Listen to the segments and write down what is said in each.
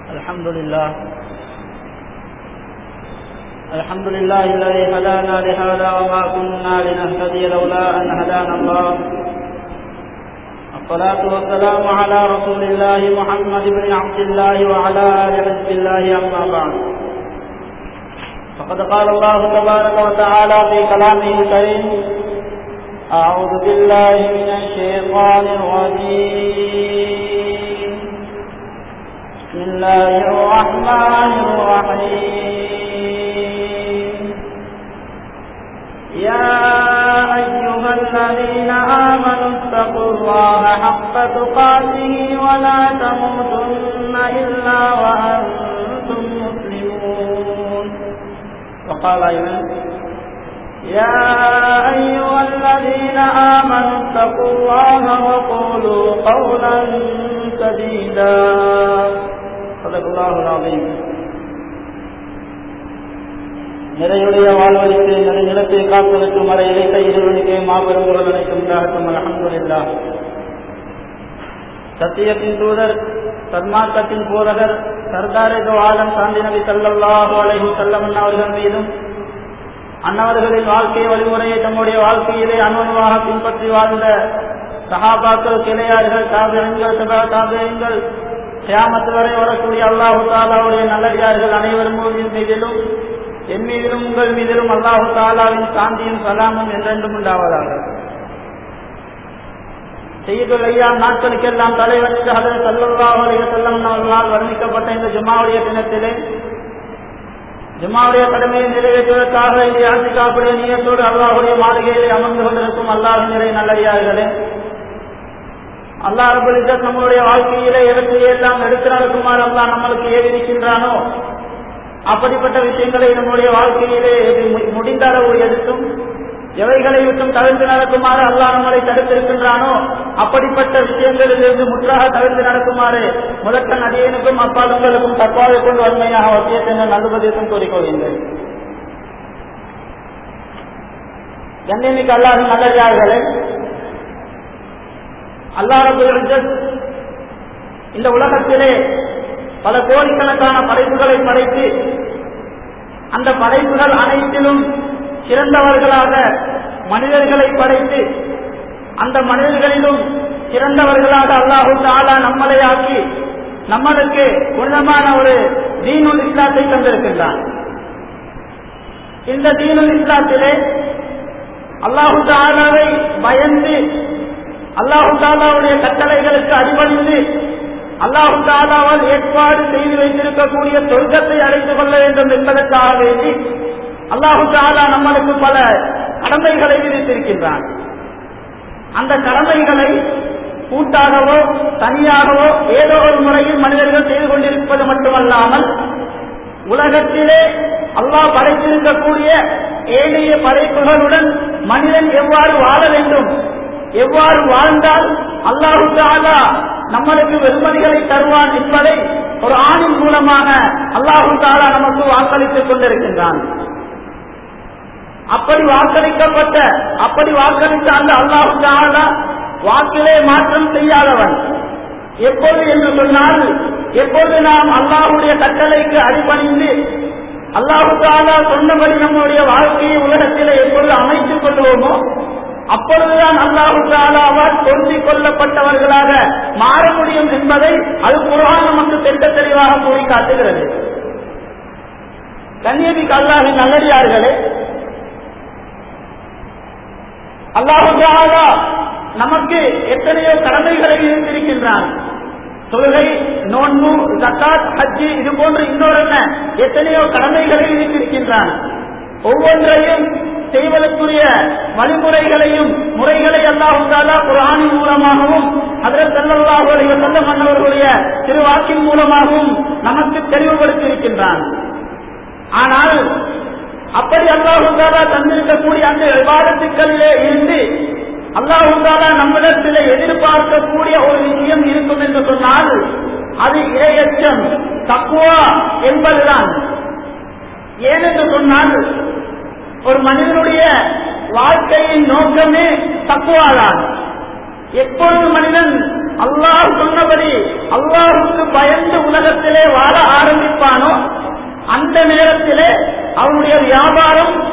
الحمد لله الحمد لله الذي هدانا لهذا وما كنا لنهتدي لولا أن هدانا الله الصلاة والسلام على رسول الله محمد بن عبد الله وعلى آل حزب الله أما بعد فقد قال الله تبارك وتعالى في كلامه الكريم أعوذ بالله من الشيطان الرجيم بسم الله الرحمن الرحيم يا أيها الذين آمنوا اتقوا الله حق تقاته ولا تموتن إلا وأنتم مسلمون وقال أيضا يا أيها الذين آمنوا اتقوا الله وقولوا قولا سديدا صدق الله العظيم நிறையுடைய வாழ்வழித்து நிலத்தை காப்பதற்கும் வரை இழைத்த இருவனுக்கே மாபெரும் குரல் அனைத்தும் உண்டாகட்டும் அலமதுல்லா சத்தியத்தின் தூதர் சன்மார்க்கத்தின் போதகர் சர்தாரே தோ ஆலம் சாந்தி நபி சல்லாஹு அலைஹி செல்லம் அவர்கள் மீதும் அன்னவர்களின் வாழ்க்கை வழிமுறையை தம்முடைய வாழ்க்கையிலே அனுபவமாக பின்பற்றி வாழ்ந்த சஹாபாக்கள் கிளையார்கள் தாபியங்கள் சதா தாபியங்கள் கியாமத்து வரை வரக்கூடிய அல்லாஹு தாலாவுடைய நல்லடியார்கள் அனைவரும் மீதிலும் என் மீதிலும் உங்கள் மீதிலும் அல்லாஹு தாலாவின் சாந்தியும் சலாமும் என்றென்றும் உண்டாவதாக செய்யுள் ஐயா நாட்களுக்கெல்லாம் தலைவனுக்கு ஹதரத் சல்லல்லாஹு அலைஹி வஸல்லம் அவர்களால் வர்ணிக்கப்பட்ட இந்த ஜும்மாவுடைய தினத்திலே ஜும்மாவுடைய கடமையை நிறைவேற்றுவதற்காக இந்த யாத்திகாப்புடைய நீயத்தோடு அல்லாஹுடைய மாளிகையிலே அமர்ந்து கொண்டிருக்கும் அல்லாஹ் நிறை நல்லடியார்களே அல்லாஹ் ரபுல் நம்மளுடைய வாழ்க்கையிலே எவற்றை எல்லாம் எடுத்து நடக்குமாறு அல்லாஹ் நம்மளுக்கு ஏறி இருக்கின்றானோ அப்படிப்பட்ட விஷயங்களை நம்முடைய வாழ்க்கையிலே முடிந்த அளவு எடுத்தும் எவைகளை விட்டும் தவிர்த்து நடக்குமாறு அல்லாஹ் நம்மளை தடுத்திருக்கின்றானோ அப்படிப்பட்ட விஷயங்களிலிருந்து முற்றாக தவிர்த்து நடக்குமாறு முதற்கன் அடியனுக்கும் அப்பாலுங்களுக்கும் தப்பாவை கொண்டு வன்மையாக வசியத்தின் நல்லுபதேசம் கூறிக்கொள்கின்றேன் என்னைக்கு அல்லாஹ் நல்லதார்களே அல்லாஹ் இந்த உலகத்திலே பல கோடிக்கணக்கான படைப்புகளை படைத்து அந்த படைப்புகள் அனைத்திலும் சிறந்தவர்களாக மனிதர்களை படைத்து அந்த மனிதர்களிலும் சிறந்தவர்களாக அல்லாஹு தாலா நம்மளை ஆக்கி நம்மளுக்கு உள்ளமான ஒரு தீனுல் இஸ்லாத்தை தந்திருக்கின்றான் இந்த தீனுல் இஸ்லாத்திலே அல்லாஹு தாலாவை பயந்து அல்லாஹு தாலாவுடைய கட்டளைகளுக்கு அடிபணிந்து அல்லாஹு தாலாவால் ஏற்பாடு செய்து வைத்திருக்கக்கூடிய சொர்க்கத்தை அடைந்து கொள்ள வேண்டும் என்பதற்காக வேண்டி அல்லாஹு தாலா நம்மளுக்கு பல கடமைகளை விதித்திருக்கின்றான் அந்த கடமைகளை கூட்டாகவோ தனியாகவோ ஏதோ ஒரு முறையில் மனிதர்கள் செய்து கொண்டிருப்பது மட்டுமல்லாமல் உலகத்திலே அல்லாஹ் படைத்திருக்கக்கூடிய ஏழைய படைப்புகளுடன் மனிதன் எவ்வாறு வாழ வேண்டும் எவ்வாறு வாழ்ந்தால் அல்லாஹு தாலா நம்மளுக்கு வெகுமதிகளை தருவான் என்பதை ஒரு ஆணின் மூலமாக அல்லாஹு தாலா நமக்கு வாக்களித்துக் கொண்டிருக்கின்றான் அப்படி வாக்களிக்கப்பட்ட அப்படி வாக்களித்த அந்த அல்லாஹு தாலா வாக்கிலே மாற்றம் செய்யாதவன் எப்போது என்று சொன்னால் எப்போது நாம் அல்லாஹுடைய கட்டளைக்கு அடிபணிந்து அல்லாஹு தாலா சொன்னபடி நம்முடைய வாழ்க்கையை உலகத்திலே எப்பொழுது அமைத்துக் கொள்வோமோ அப்பொழுதுதான் அல்லாஹு தாலாவால் பொருந்திக் கொள்ளப்பட்டவர்களாக மாற முடியும் என்பதை அது குரான் நமக்கு திட்ட தெளிவாக கூறி காட்டுகிறது கன்னியமிக்கு அல்லாஹின் நல்லடியார்களே அல்லாஹு தாலா நமக்கு எத்தனையோ கடமைகளை இருந்திருக்கின்றான் தொழுகை நோன்பு ஜக்காத் ஹஜ்ஜி இது போன்று இன்னொரு என்ன எத்தனையோ கடமைகளை இருந்திருக்கின்றான் ஒவ்வொன்றையும் செய்வதற்குரிய வழிமுறைகளையும் முறைகளை அல்லாஹாலா குரானின் மூலமாகவும் அதில் செல்லல்லாஹு அலைய செல்ல மன்னவர்களுடைய திருவாக்கின் மூலமாகவும் நமக்கு தெளிவுபடுத்தியிருக்கின்றான் ஆனால் அப்படி அல்லாஹாலா தந்திருக்கக்கூடிய அந்த விவாதத்துக்களிலே இருந்து அல்லாஹாலா நம்மிடத்தில் எதிர்பார்க்கக்கூடிய ஒரு விஷயம் இருக்கும் என்று சொன்னால் அது இரையச்சம் தக்குவா என்பதுதான் ஏனென்று சொன்னால் ஒரு மனிதனுடைய வாழ்க்கையின் நோக்கமே தக்குவாதான் எப்பொழுது மனிதன் அல்லாஹ் சொன்னபடி அல்லாஹுக்கு பயந்து உலகத்திலே வாழ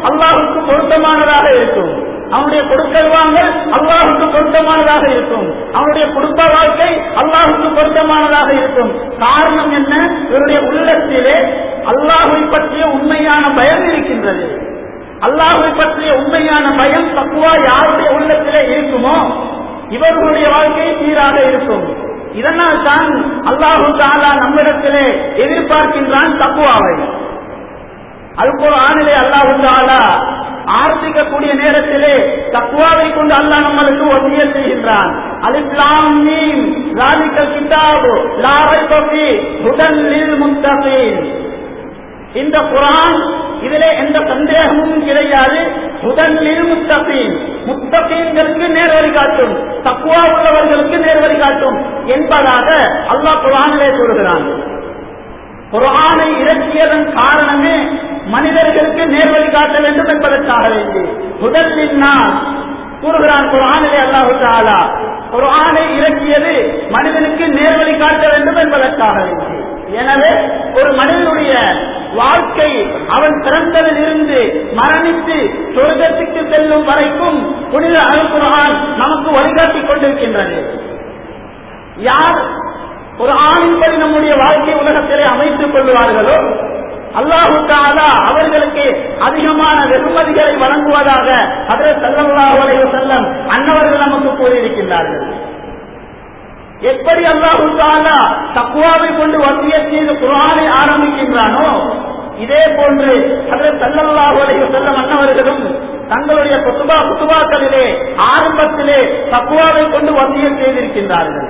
அல்லாஹுக்கு பொருத்தமானதாக இருக்கும் அவனுடைய கொடுக்கல் வாங்கல் அல்லாஹுக்கு பொருத்தமானதாக இருக்கும் அவனுடைய குடும்ப வாழ்க்கை அல்லாஹுக்கு பொருத்தமானதாக இருக்கும் காரணம் என்ன இவருடைய உள்ளத்திலே அல்லாஹை பற்றிய உண்மையான பயம் இருக்கின்றது அல்லாஹை பற்றிய உண்மையான பயம் தக்குவா யாருடைய உள்ளத்திலே இருக்குமோ இவர்களுடைய வாழ்க்கை சீராக இருக்கும் இதனால் தான் அல்லாஹு தாலா நம்மிடத்திலே எதிர்பார்க்கின்றான் தக்குவாவை அல்குர் ஆணிலே அல்லாஹு தாலா ஆர்த்திக்கக்கூடிய நேரத்திலே தக்குவாவை கொண்டு அல்லாஹ் நம்மளுக்கு ஒத்திய செய்கின்றான் அலிஸ்லாம் மீன் ராதிக்கல் கிதாபு லாரை தொப்பி உடல் நீர் முத்தபீன் இந்த குரான் இதிலே எந்த சந்தேகமும் கிடையாது முதலில் முத்தபீன் முத்தபீன்களுக்கு நேர்வழி காட்டும் தக்குவா உள்ளவர்களுக்கு நேர்வழி காட்டும் என்பதாக அல்லாஹ் குரானிலே கூறுகிறான் குரானை இறக்கியதன் காரணமே மனிதர்களுக்கு நேர்வழி காட்ட வேண்டும் என்பதற்காக வேண்டி முதலில் நான் கூறுகிறான் குரானிலே அல்லாஹு தாலா குரானை இறக்கியது மனிதனுக்கு நேர்வழி காட்ட வேண்டும் என்பதற்காக வேண்டி எனவே ஒரு மனிதனுடைய வாழ்க்கை அவன் பிறந்ததில் இருந்து மரணித்து சொர்க்கத்துக்கு செல்லும் வரைக்கும் புனித அல்குரான் நமக்கு வழிகாட்டிக் கொண்டிருக்கின்றது யார் ஒரு ஆணின்படி நம்முடைய வாழ்க்கை உலகத்திலே அமைத்துக் கொள்வார்களோ அல்லாஹு தாலா அவர்களுக்கு அதிகமான வெகுமதிகளை வழங்குவதாக அதில் செல்லல்லாஹு அலைஹி செல்லம் அன்னவர்கள் நமக்கு கூறியிருக்கின்றார்கள் எப்படி அல்லாஹு தாலா தக்குவாவை கொண்டு வந்திய செய்து குரானை ஆரம்பிக்கின்றானோ இதே போன்று அதில் செல்லல்லாஹு அலைஹி செல்லம் அன்னவர்களும் தங்களுடைய குத்துபா குத்துபாக்களிலே ஆரம்பத்திலே தக்குவாவை கொண்டு வந்திய செய்திருக்கின்றார்கள்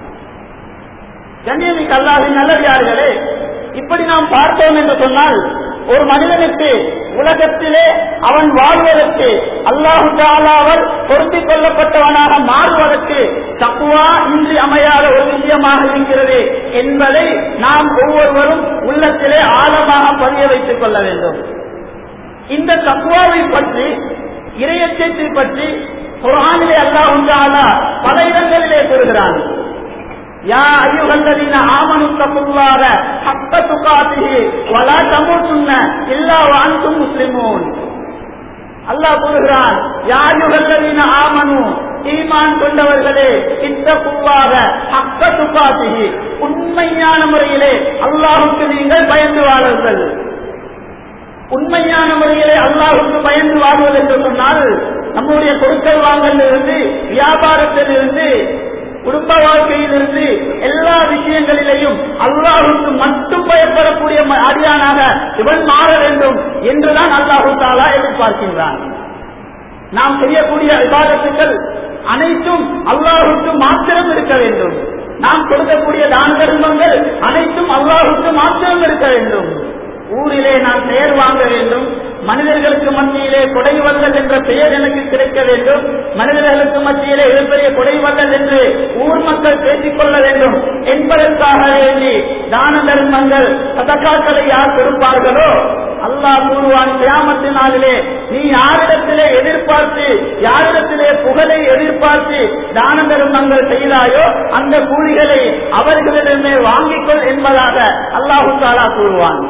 கண்ணியமிக்கு அல்லாஹின் நல்லடியார்களே இப்படி நாம் பார்த்தோம் என்று சொன்னால் ஒரு மனிதனுக்கு உலகத்திலே அவன் வாழ்வதற்கு அல்லாஹு அவர் பொருத்திக் கொள்ளப்பட்டவனாக மாறுவதற்கு தக்குவா இன்றி அமையாத ஒரு விஷயமாக இருக்கிறது என்பதை நாம் ஒவ்வொருவரும் உள்ளத்திலே ஆழமாக பதிய வைத்துக் கொள்ள வேண்டும் இந்த தக்குவாவை பற்றி இரையச்சத்தை பற்றி குரானிலே அல்லாஹு பல இடங்களிலே கூறுகிறான் يا أيها الذين آمنوا اتقوا الله حق تقاته ولا تموتن إلا وأنتم مسلمون அல்லாஹ் கூறுகிறான் யாயுகல்லவீன ஆமனு ஈமான் கொண்டவர்களே இத்தகுவாக ஹக்க துப்பாத்திகி உண்மையான முறையிலே அல்லாஹுக்கு நீங்கள் பயந்து வாழுங்கள் உண்மையான முறையிலே அல்லாஹுக்கு பயந்து வாழ்வது என்று சொன்னால் நம்முடைய கொடுக்கல் வாங்கல் இருந்து வியாபாரத்தில் இருந்து குடும்ப வாழ்க்கையிலிருந்து எல்லா விஷயங்களிலேயும் அல்லாஹுக்கு மட்டும் பயப்படக்கூடிய அடியானாக இவன் மாற வேண்டும் என்றுதான் அல்லாஹு தாலா எதிர்பார்க்கின்றான் நாம் செய்யக்கூடிய விவாதத்துக்கள் அனைத்தும் அல்லாஹுக்கு மாத்திரம் இருக்க வேண்டும் நாம் கொடுக்கக்கூடிய தான தர்மங்கள் அனைத்தும் அல்லாஹுக்கு மாத்திரம் இருக்க வேண்டும் ஊரிலே நான் பெயர் வாங்க வேண்டும் மனிதர்களுக்கு மத்தியிலே கொடை வல்லல் என்ற பெயர் எனக்கு கிடைக்க வேண்டும் மனிதர்களுக்கு மத்தியிலே மிகப்பெரிய கொடை வல்லல் என்று ஊர் மக்கள் பேசிக் கொள்ள வேண்டும் என்பதற்காக வேண்டி தான தர்மங்கள் சதக்காக்களை யார் கொடுப்பார்களோ அல்லாஹ் கூறுவான் கிராமத்து நாளிலே நீ யாரிடத்திலே எதிர்பார்த்து யாரிடத்திலே புகழை எதிர்பார்த்து தான தர்மங்கள் செய்தாயோ அந்த கூலிகளை அவர்களிடமே வாங்கிக்கொள் என்பதாக அல்லாஹு தாலா கூறுவான்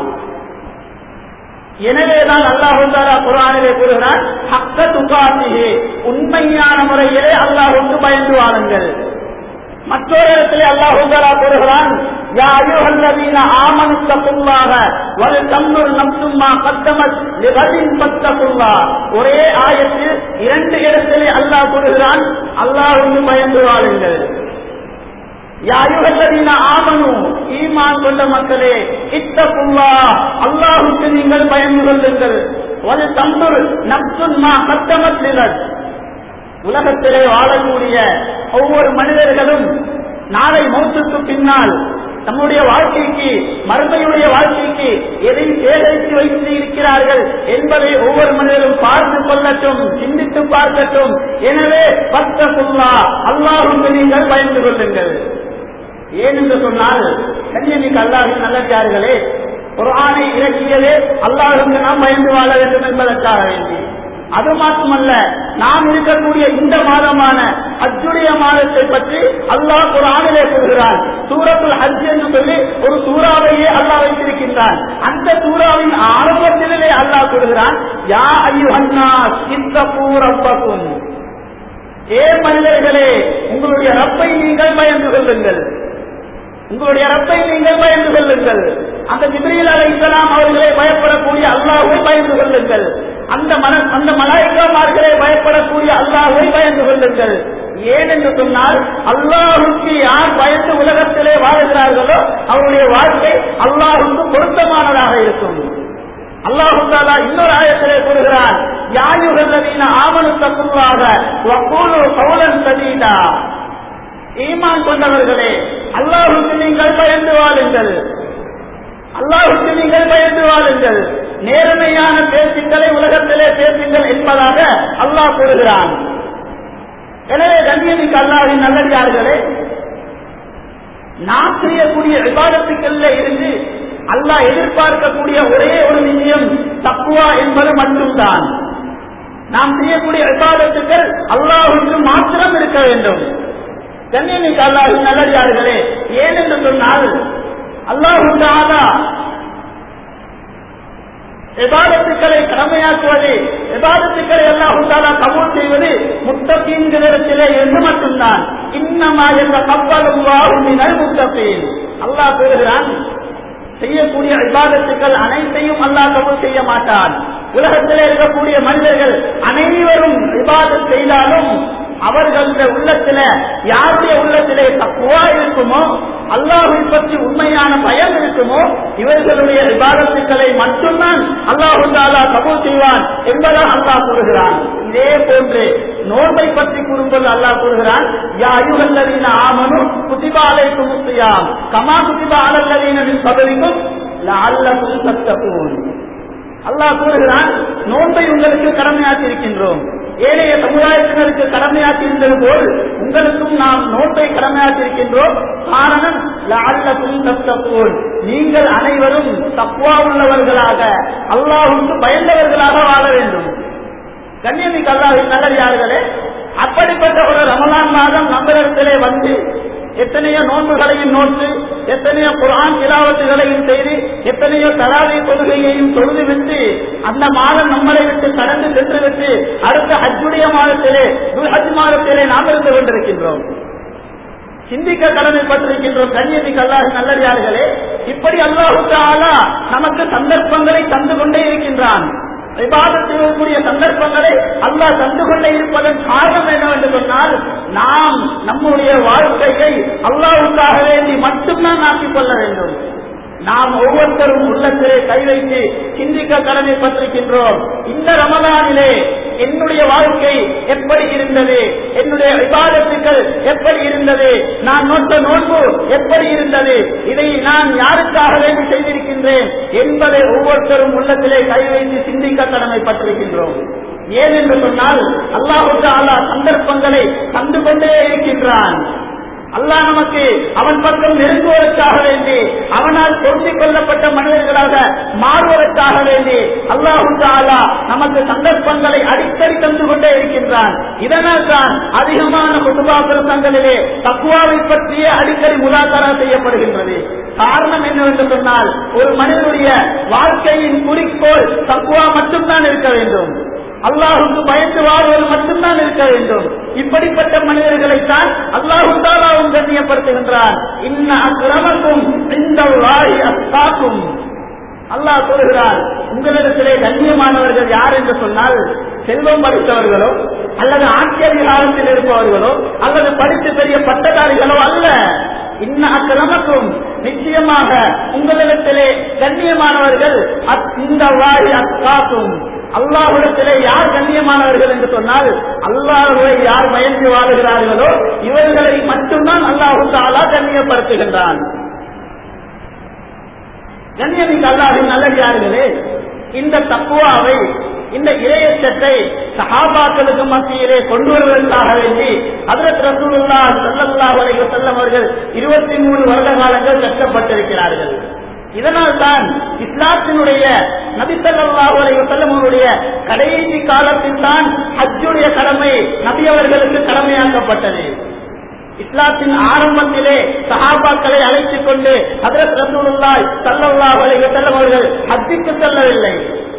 எனவேதான் அல்லாஹுந்தாரா குரானிலே கூறுகிறான் ஹக்க துகாத்தியே உண்மையான முறையிலே அல்லாஹுக்கு பயந்து வாழுங்கள் மற்றொரு இடத்திலே அல்லாஹுந்தாரா கூறுகிறான் யா அய்யுஹல்லதீன ஆமனு தக்குல்லாஹ வல் தம்னுர் நம்சும்மா கத்தமத் லிகதின் பத்தகுல்லாஹ் ஒரே ஆயத்தில் இரண்டு இடத்திலே அல்லாஹ் கூறுகிறான் அல்லாஹுக்கு பயந்து வாழுங்கள் யாயுகல்லதீன ஆமனு ஈமான் கொண்ட மக்களே இத்தகுல்லா அல்லாஹுக்கு நீங்கள் பயந்து கொள்ளுங்கள் ஒரு தம்புர் நப்சுன்மா கத்தமத்தினர் உலகத்திலே வாழக்கூடிய ஒவ்வொரு மனிதர்களும் நாளை மௌத்துக்கு பின்னால் நம்முடைய வாழ்க்கைக்கு மறுமையுடைய வாழ்க்கைக்கு எதை சேகரித்து வைத்து இருக்கிறார்கள் என்பதை ஒவ்வொரு மனிதரும் பார்த்து கொள்ளட்டும் சிந்தித்து பார்க்கட்டும் எனவே பத்தகுல்லா அல்லாஹுக்கு நீங்கள் பயந்து கொள்ளுங்கள் ஏன் என்று சொன்னால் கண்ணியமிக்கு அல்லாஹின் நல்லதார்களே ஒரு ஆணை இறக்கியதே அல்லாஹுக்கு நாம் பயந்து வாழ வேண்டும் என்பதற்காக வேண்டி அது மட்டுமல்ல நாம் இருக்கக்கூடிய இந்த மாதமான ஹஜ்ஜுடைய மாதத்தை பற்றி அல்லாஹ் ஒரு ஆணிலே கூறுகிறான் சூரத்துல் ஹஜ் என்று சொல்லி ஒரு சூறாவையே அல்லாஹ் வைத்திருக்கிறார் இருக்கின்றான் அந்த சூறாவின் ஆரம்பத்திலே அல்லாஹ் கூறுகிறான் யா ஐயுஹன்னா இத்தகூ ரப்பக்கும் ஏ மனிதர்களே உங்களுடைய ரப்பை நீங்கள் பயந்து கொள்ளுங்கள் உங்களுடைய ரப்பை நீங்கள் பயந்து கொள்ளுங்கள் அந்த ஜிப்ரீல் அலை இஸ்லாம் அவர்களை பயப்படக்கூடிய அல்லாஹை பயந்து கொள்ளுங்கள் அந்த மன அந்த மலாய்க்காமார்களை பயப்படக்கூடிய அல்லாஹை பயந்து கொள்ளுங்கள் ஏன் என்று சொன்னால் அல்லாஹுக்கு யார் பயந்து உலகத்திலே வாழ்கிறார்களோ அவருடைய வாழ்க்கை அல்லாஹுக்கு பொருத்தமானதாக இருக்கும் அல்லாஹு தாலா இன்னொரு ஆயத்திலே கூறுகிறான் யாயுகல்லவீன ஆமனு தக்குள்ளாக வக்கூலு கவுலன் சதீதா ஈமான் கொண்டவர்களே அல்லாஹுக்கு நீங்கள் பயந்து வாழுங்கள் அல்லாஹுக்கு நீங்கள் பயந்து வாழுங்கள் நேர்மையான பேச்சுக்களை உலகத்திலே பேசுங்கள் என்பதாக அல்லாஹ் கூறுகிறான் எனவே கண்ணியமிக்கு அல்லாஹின் நல்லடியார்களே நாம் செய்யக்கூடிய விவாதத்துக்கள்ல இருந்து அல்லாஹ் எதிர்பார்க்கக்கூடிய ஒரே ஒரு விஷயம் தக்குவா என்பது மட்டும்தான் நாம் செய்யக்கூடிய விவாதத்துக்கள் அல்லாஹுக்கு மாத்திரம் இருக்க வேண்டும் கண்ணியமிக்கு அல்லாஹின் நல்லடியார்களே ஏனென்று சொன்னால் அல்லாஹு தாலா விவாதத்துக்களை கடமையாக்குவது விவாதத்துக்களை அல்லாஹு தாலா கபூல் செய்வது முத்தகீன்களிடத்திலே என்று மட்டும்தான் இன்னமா என்ற கப்பலும் வாழுமினர் முத்தகீன் அல்லாஹ் கூறுகிறான் செய்யக்கூடிய விவாதத்துக்கள் அனைத்தையும் அல்லாஹ் கபூல் செய்ய மாட்டான் உலகத்திலே இருக்கக்கூடிய மனிதர்கள் அனைவரும் விவாதம் செய்தாலும் அவர்களுடைய உள்ளத்தில யாருடைய உள்ளத்திலே தப்புவா இருக்குமோ அல்லாஹை பற்றி உண்மையான பயம் இருக்குமோ இவர்களுடைய விவாதத்துக்களை மட்டும்தான் அல்லாஹு தாலா கபூல் செய்வான் என்பதாக அல்லாஹ் கூறுகிறான் இதே போன்று நோன்பை பற்றி கூறும்போது அல்லாஹ் கூறுகிறான் யா அயுகல்லதீன ஆமனு குதிபாலை குமுத்தியாம் கமா குதிபா அலல்லதீனின் பதவிக்கும் அல்லக்கும் சத்தப்பூன் அல்லாஹ் கூறுகிறான் நோன்பை உங்களுக்கு கடமையாக்கி இருக்கின்றோம் ஏழைய சமுதாயத்தினருக்கு கடமையாக்கி இருந்தது போல் உங்களுக்கும் நாம் நோன்பை கடமையாக்கி இருக்கின்றோம் காரணம் லால்லக்கும் தத்தப்போல் நீங்கள் அனைவரும் தப்புவா உள்ளவர்களாக அல்லாஹுக்கு பயந்தவர்களாக வாழ வேண்டும் கண்ணியமிக்கு அல்லாஹின் நல்லடியார்களே அப்படிப்பட்ட ஒரு ரமலான் மாதம் நம்மளிடத்திலே வந்து எத்தனையோ நோன்புகளையும் நோட்டு எத்தனையோ குரான் திலாவத்துகளையும் செய்து எத்தனையோ தராவை கொள்கையையும் தொழுது விட்டு அந்த மாதம் நம்மளை விட்டு கடந்து சென்று விட்டு அடுத்த ஹஜ்ஜுடைய மாதத்திலே ஹஜ் மாதத்திலே நாம் இருந்து கொண்டிருக்கின்றோம் சிந்திக்க கடமைப்பட்டிருக்கின்றோம் கண்ணியமிக்கு அல்லாஹ் நல்லடியார்களே இப்படி அல்லாஹு தாலா நமக்கு சந்தர்ப்பங்களை தந்து கொண்டே இருக்கின்றான் விவாதம் செய்யக்கூடிய சந்தர்ப்பங்களை அல்லாஹ் தந்து கொண்டே இருப்பதன் காரணம் என்னவென்று சொன்னால் நாம் நம்முடைய வாழ்க்கையை அல்லாஹுக்காக வேண்டி மட்டும்தான் ஆக்கிக் கொள்ள வேண்டும் நாம் ஒவ்வொருத்தரும் உள்ளத்திலே கை வைத்து சிந்திக்க கடமைப்பட்டிருக்கின்றோம் இந்த ரமதானிலே என்னுடைய வாழ்க்கை எப்படி இருந்தது என்னுடைய விவாதத்துக்கள் எப்படி இருந்தது நான் நோட்ட நோன்பு எப்படி இருந்தது இதை நான் யாருக்காக வேண்டி செய்திருக்கின்றேன் என்பதை ஒவ்வொருத்தரும் உள்ளத்திலே கை வைத்து சிந்திக்க கடமைப்பட்டிருக்கின்றோம் ஏன் என்று சொன்னால் அல்லாஹுக்கு அல்லாஹ் சந்தர்ப்பங்களை தந்து கொண்டே இருக்கின்றான் அல்லாஹ் நமக்கு அவன் பக்கம் நெருங்குவதற்காக வேண்டி அவனால் பொருத்திக் கொள்ளப்பட்ட மனிதர்களாக மாறுவதற்காக வேண்டி அல்லாஹு தாலா நமக்கு சந்தர்ப்பங்களை அடிக்கடி தந்து கொண்டே இருக்கின்றான் இதனால் தான் அதிகமான குடும்பா பிரசங்களிலே தக்குவாவை பற்றிய அடிக்கடி முதாக்கரா செய்யப்படுகின்றது காரணம் என்னவென்று சொன்னால் ஒரு மனிதனுடைய வாழ்க்கையின் குறிக்கோள் தக்குவா மட்டும்தான் இருக்க வேண்டும் அல்லாஹுக்கு பயந்து வாழ்வது மட்டும்தான் இருக்க வேண்டும் இப்படிப்பட்ட மனிதர்களைத்தான் அல்லாஹு தாலாவும் கண்ணியப்படுத்துகின்றான் இன்ன அக்கிரமக்கும் இந்த வாய் அஸ்தாக்கும் அல்லாஹ் கூறுகிறார் உங்களிடத்திலே கண்ணியமானவர்கள் யார் என்று சொன்னால் செல்வம் படித்தவர்களோ அல்லது ஆட்சி அதிகாரத்தில் இருப்பவர்களோ அல்லது படித்து பெரிய பட்டதாரிகளோ அல்ல இன்ன அக்கிரமக்கும் நிச்சயமாக உங்களிடத்திலே கண்ணியமானவர்கள் இந்த வாய் அஸ்தாக்கும் அல்லாஹுடத்திலே யார் கண்ணியமானவர்கள் என்று சொன்னால் அல்லாஹுவை யார் பயந்து வாழுகிறார்களோ இவர்களை மட்டும்தான் அல்லாஹு தாலா கண்ணியப்படுத்துகின்றான் கண்ணியமிக்கு அல்லாஹின் நல்லடியார்களே இந்த தக்குவாவை இந்த இளையச்சத்தை சஹாபாக்களுக்கு மத்தியிலே கொண்டு வருவதற்காக வேண்டி அதற்கு ரசூலுல்லா சல்லல்லாஹு அலைஹி வஸல்லம் அவர்கள் இருபத்தி மூணு வருட காலங்கள் கஷ்டப்பட்டிருக்கிறார்கள் இதனால் தான் இஸ்லாத்தினுடைய நபிசல்லாஹு அலைஹி வஸல்லம் அவருடைய கடைசி காலத்தில் தான் ஹஜ்ஜுடைய கடமை நபி அவர்களுக்கு கடமையாக்கப்பட்டது இஸ்லாத்தின் ஆரம்பத்திலே சஹாபாக்களை அழைத்துக் கொண்டு ஹதரத் ரசூலுல்லாய் சல்லல்லாஹு அலைஹி வஸல்லம் அவர்கள் ஹஜ்ஜுக்கு செல்லவில்லை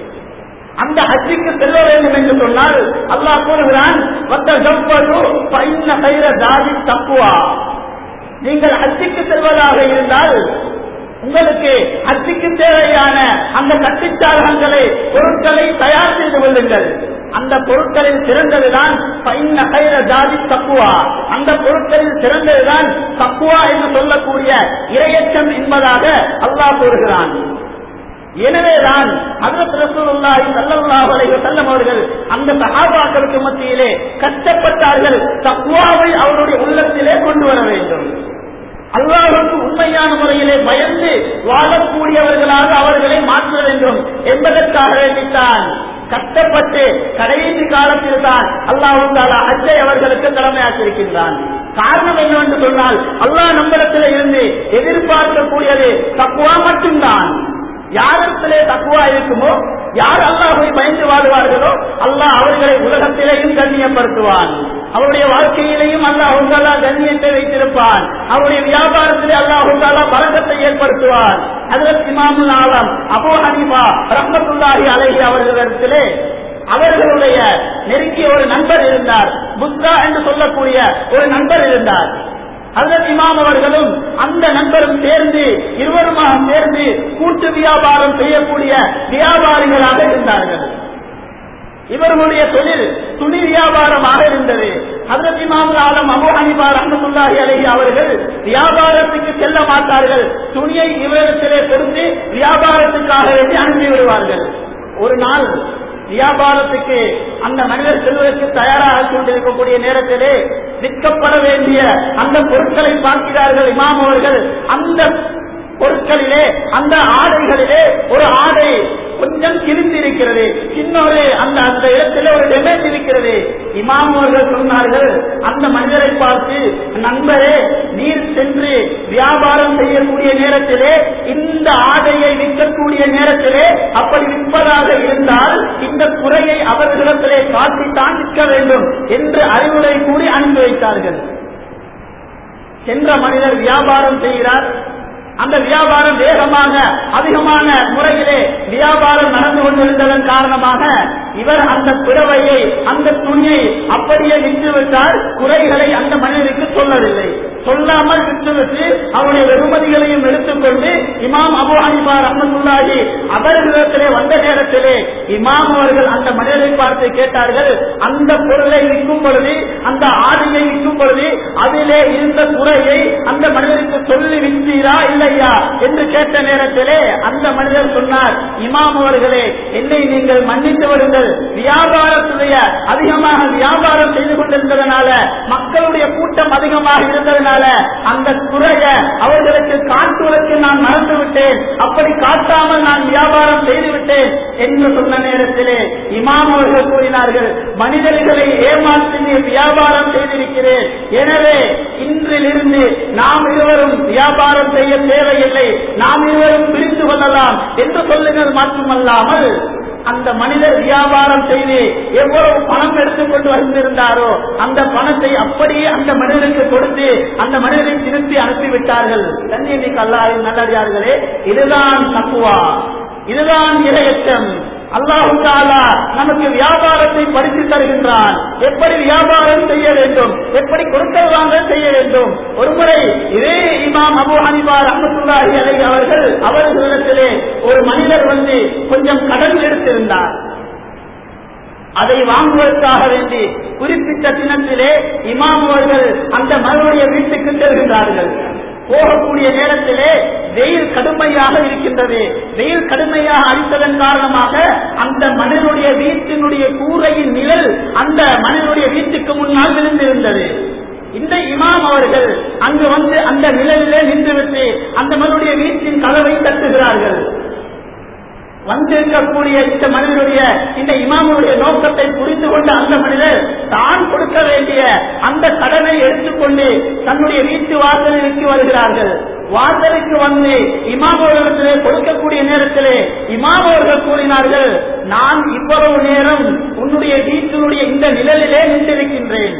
அந்த ஹஜ்ஜுக்கு செல்ல வேண்டும் என்று சொன்னால் அல்லாஹ் கூறுகிறான் வத்த ஜவ்வரு பைன்ன கைர ஜாதி தப்புவா நீங்கள் ஹஜ்ஜுக்கு செல்வதாக இருந்தால் உங்களுக்கு ஹஜ்ஜுக்கு தேவையான அந்த கட்டுச்சாதகங்களை பொருட்களை தயார் செய்து கொள்ளுங்கள் அந்த பொருட்களில் சிறந்ததுதான் பைன்ன கைர ஜாதி தப்புவா அந்த பொருட்களில் சிறந்ததுதான் தப்புவா என்று சொல்லக்கூடிய இரையச்சம் என்பதாக அல்லாஹ் கூறுகிறான் எனவேதான் ஹஜரத் ரசூலுல்லாஹி ஸல்லல்லாஹு அலைஹி வஸல்லம் அவர்கள் அந்த சஹாபாக்களுக்கு மத்தியிலே கஷ்டப்பட்டார்கள் தக்வாவை அவருடைய உள்ளத்திலே கொண்டு வர வேண்டும் அல்லாஹுக்கு உண்மையான முறையிலே பயந்து வாழக்கூடியவர்களாக அவர்களை மாற்ற வேண்டும் என்பதற்காக வேண்டித்தான் கஷ்டப்பட்டு கடைசி காலத்தில் தான் அல்லாஹால அஜய் அவர்களுக்கு கடமையாக்கியிருக்கின்றான் காரணம் என்னவென்று சொன்னால் அல்லாஹ் நம்மிடத்தில் இருந்து எதிர்பார்க்கக்கூடியது தக்குவா மட்டும்தான் யாரிடத்திலே தக்குவா இருக்குமோ யார் அல்லாஹை பயந்து வாழ்வார்களோ அல்லாஹ் அவர்களை உலகத்திலேயும் கண்ணியப்படுத்துவான் அவருடைய வாழ்க்கையிலேயும் அல்லாஹாலா கண்ணியத்தை வைத்திருப்பான் அவருடைய வியாபாரத்திலே அல்லாஹாலா பழக்கத்தை ஏற்படுத்துவான் அதற்கு இமாமுல் ஆலம் அபோ ஹனீஃபா ரஹமத்துல்லாஹி அலைஹி அவர்களிடத்திலே அவர்களுடைய நெருங்கிய ஒரு நண்பர் இருந்தார் புத்தா என்று சொல்லக்கூடிய ஒரு நண்பர் இருந்தார் அதற்கு இமாம் அவர்களும் அந்த நண்பரும் சேர்ந்து இருவருமாக சேர்ந்து கூட்டு வியாபாரம் செய்யக்கூடிய வியாபாரிகளாக இருந்தார்கள் இவர்களுடைய தொழில் துணி வியாபாரமாக இருந்தது ஹதரத் இமாம் ஆலம் அபு ஹனிபா ரஹமத்துல்லாஹி அலைஹி அவர்கள் வியாபாரத்துக்கு செல்ல மாட்டார்கள் துணியை இவரிடத்திலே கொடுத்து வியாபாரத்துக்காக வேண்டி அனுப்பி விடுவார்கள் ஒரு நாள் வியாபாரத்துக்கு அந்த மனிதர் செல்வதற்கு தயாராக கொண்டிருக்கக்கூடிய நேரத்திலே விற்கப்பட வேண்டிய அந்த பொருட்களை பார்க்கிறார்கள் இமாம் அவர்கள் அந்த பொருட்களிலே அந்த ஆடைகளிலே ஒரு ஆடை கொஞ்சம் கிழிந்து இருக்கிறது இன்னொரு அந்த அந்த இடத்திலே ஒரு டெமேஜ் இருக்கிறது இமாம் அவர்கள் சொன்னார்கள் அந்த மனிதரை பார்த்து நண்பரே நீர் சென்று வியாபாரம் செய்யக்கூடிய நேரத்திலே இந்த ஆடையை விற்கக்கூடிய நேரத்திலே அப்படி விற்பதாக இருந்தால் இந்த குறையை அவர்களிடத்திலே காட்டித்தான் விற்க வேண்டும் என்று அறிவுரை கூறி அனுப்பி வைத்தார்கள் சென்ற மனிதர் வியாபாரம் செய்கிறார் அந்த வியாபாரம் வேகமாக அதிகமான முறையிலே வியாபாரம் நடந்து கொண்டிருந்ததன் காரணமாக இவர் அந்த பிறவையை அந்த துணியை அப்படியே விற்றுவிட்டால் குறைகளை அந்த மனிதருக்கு சொல்லவில்லை சொல்லாமல் விற்றுவிட்டு அவருடைய வெகுமதிகளையும் எடுத்துக்கொண்டு இமாம் அபு ஹனிபா ரஹமத்துல்லாஹி அவர்களிடத்திலே வந்த நேரத்திலே இமாம் அவர்கள் அந்த மனிதரை பார்த்து கேட்டார்கள் அந்த பொருளை விற்கும் பொழுது அந்த ஆடையை விற்கும் பொழுது அதிலே இருந்த குறையை அந்த மனிதருக்கு சொல்லி விற்றீரா இல்லையா என்று கேட்ட நேரத்திலே அந்த மனிதர் சொன்னார் இமாம் அவர்களே என்னை நீங்கள் மன்னித்து வருங்கள் வியாபாரத்துடைய அதிகமாக வியாபாரம் செய்து கொண்டிருந்ததனால மக்களுடைய கூட்டம் அதிகமாக இருந்ததனால அந்த குறைய அவர்களுக்கு காட்டுவதற்கு நான் மறந்து விட்டேன் அப்படி காட்டாமல் நான் வியாபாரம் செய்து விட்டேன் என்று சொன்ன நேரத்திலே இமாம் அவர்கள் கூறினார்கள் மனிதர்களை ஏமாற்றி நீ வியாபாரம் செய்திருக்கிறேன் எனவே இன்றிலிருந்து நாம் இருவரும் வியாபாரம் செய்ய தேவையில்லை நாம் இருவரும் பிரித்து கொள்ளலாம் என்று சொல்லுங்கள் மட்டுமல்லாமல் அந்த மனிதர் வியாபாரம் செய்து எவ்வளவு பணம் எடுத்துக்கொண்டு வந்திருந்தாரோ அந்த பணத்தை அப்படியே அந்த மனிதனுக்கு கொடுத்து அந்த மனிதனை திருப்பி அனுப்பிவிட்டார்கள் தண்ணீர் அல்லாஹின் நல்லடியார்களே இதுதான் தக்குவா இதுதான் இரையச்சம் அல்லாஹு தாலா நமக்கு வியாபாரத்தை படித்து தருகின்றான் எப்படி வியாபாரம் செய்ய வேண்டும் எப்படி கொடுக்கல் வாங்கல் செய்ய வேண்டும் ஒருமுறை இதே இமாம் அபு ஹனிபா ரஹமத்துல்லாஹி அலை அவர்கள் அவர்களிடத்திலே ஒரு மனிதர் வந்து கொஞ்சம் கடன் எடுத்திருந்தார் அதை வாங்குவதற்காக வேண்டி குறிப்பிட்ட தினத்திலே இமாம் அவர்கள் அந்த மகளுடைய வீட்டுக்கு செல்கின்றார்கள் போகக்கூடிய நேரத்திலே வெயில் கடுமையாக இருக்கின்றது வெயில் கடுமையாக அடித்ததன் காரணமாக அந்த மனிதனுடைய வீட்டினுடைய கூரையின் நிழல் அந்த மனிதனுடைய வீட்டுக்கு முன்னால் விழுந்திருந்தது இந்த இமாம் அவர்கள் அங்கு வந்து அந்த நிழலிலே நின்றுவிட்டு அந்த மனிதனுடைய வீட்டின் கதவை தட்டுகிறார்கள் வந்திருக்கக்கூடிய இந்த மனிதனுடைய இந்த இமாமுடைய நோக்கத்தை புரிந்து கொண்ட அந்த மனிதர் தான் கொடுக்க வேண்டிய அந்த கடனை எடுத்துக்கொண்டு தன்னுடைய வீட்டு வாசலுக்கு வருகிறார்கள் வாசலுக்கு வந்து இமாம் அவர்களிடத்திலே கொடுக்கக்கூடிய நேரத்திலே இமாம் அவர்கள் கூறினார்கள் நான் இவ்வளவு நேரம் உன்னுடைய வீட்டினுடைய இந்த நிழலிலே நின்றிருக்கின்றேன்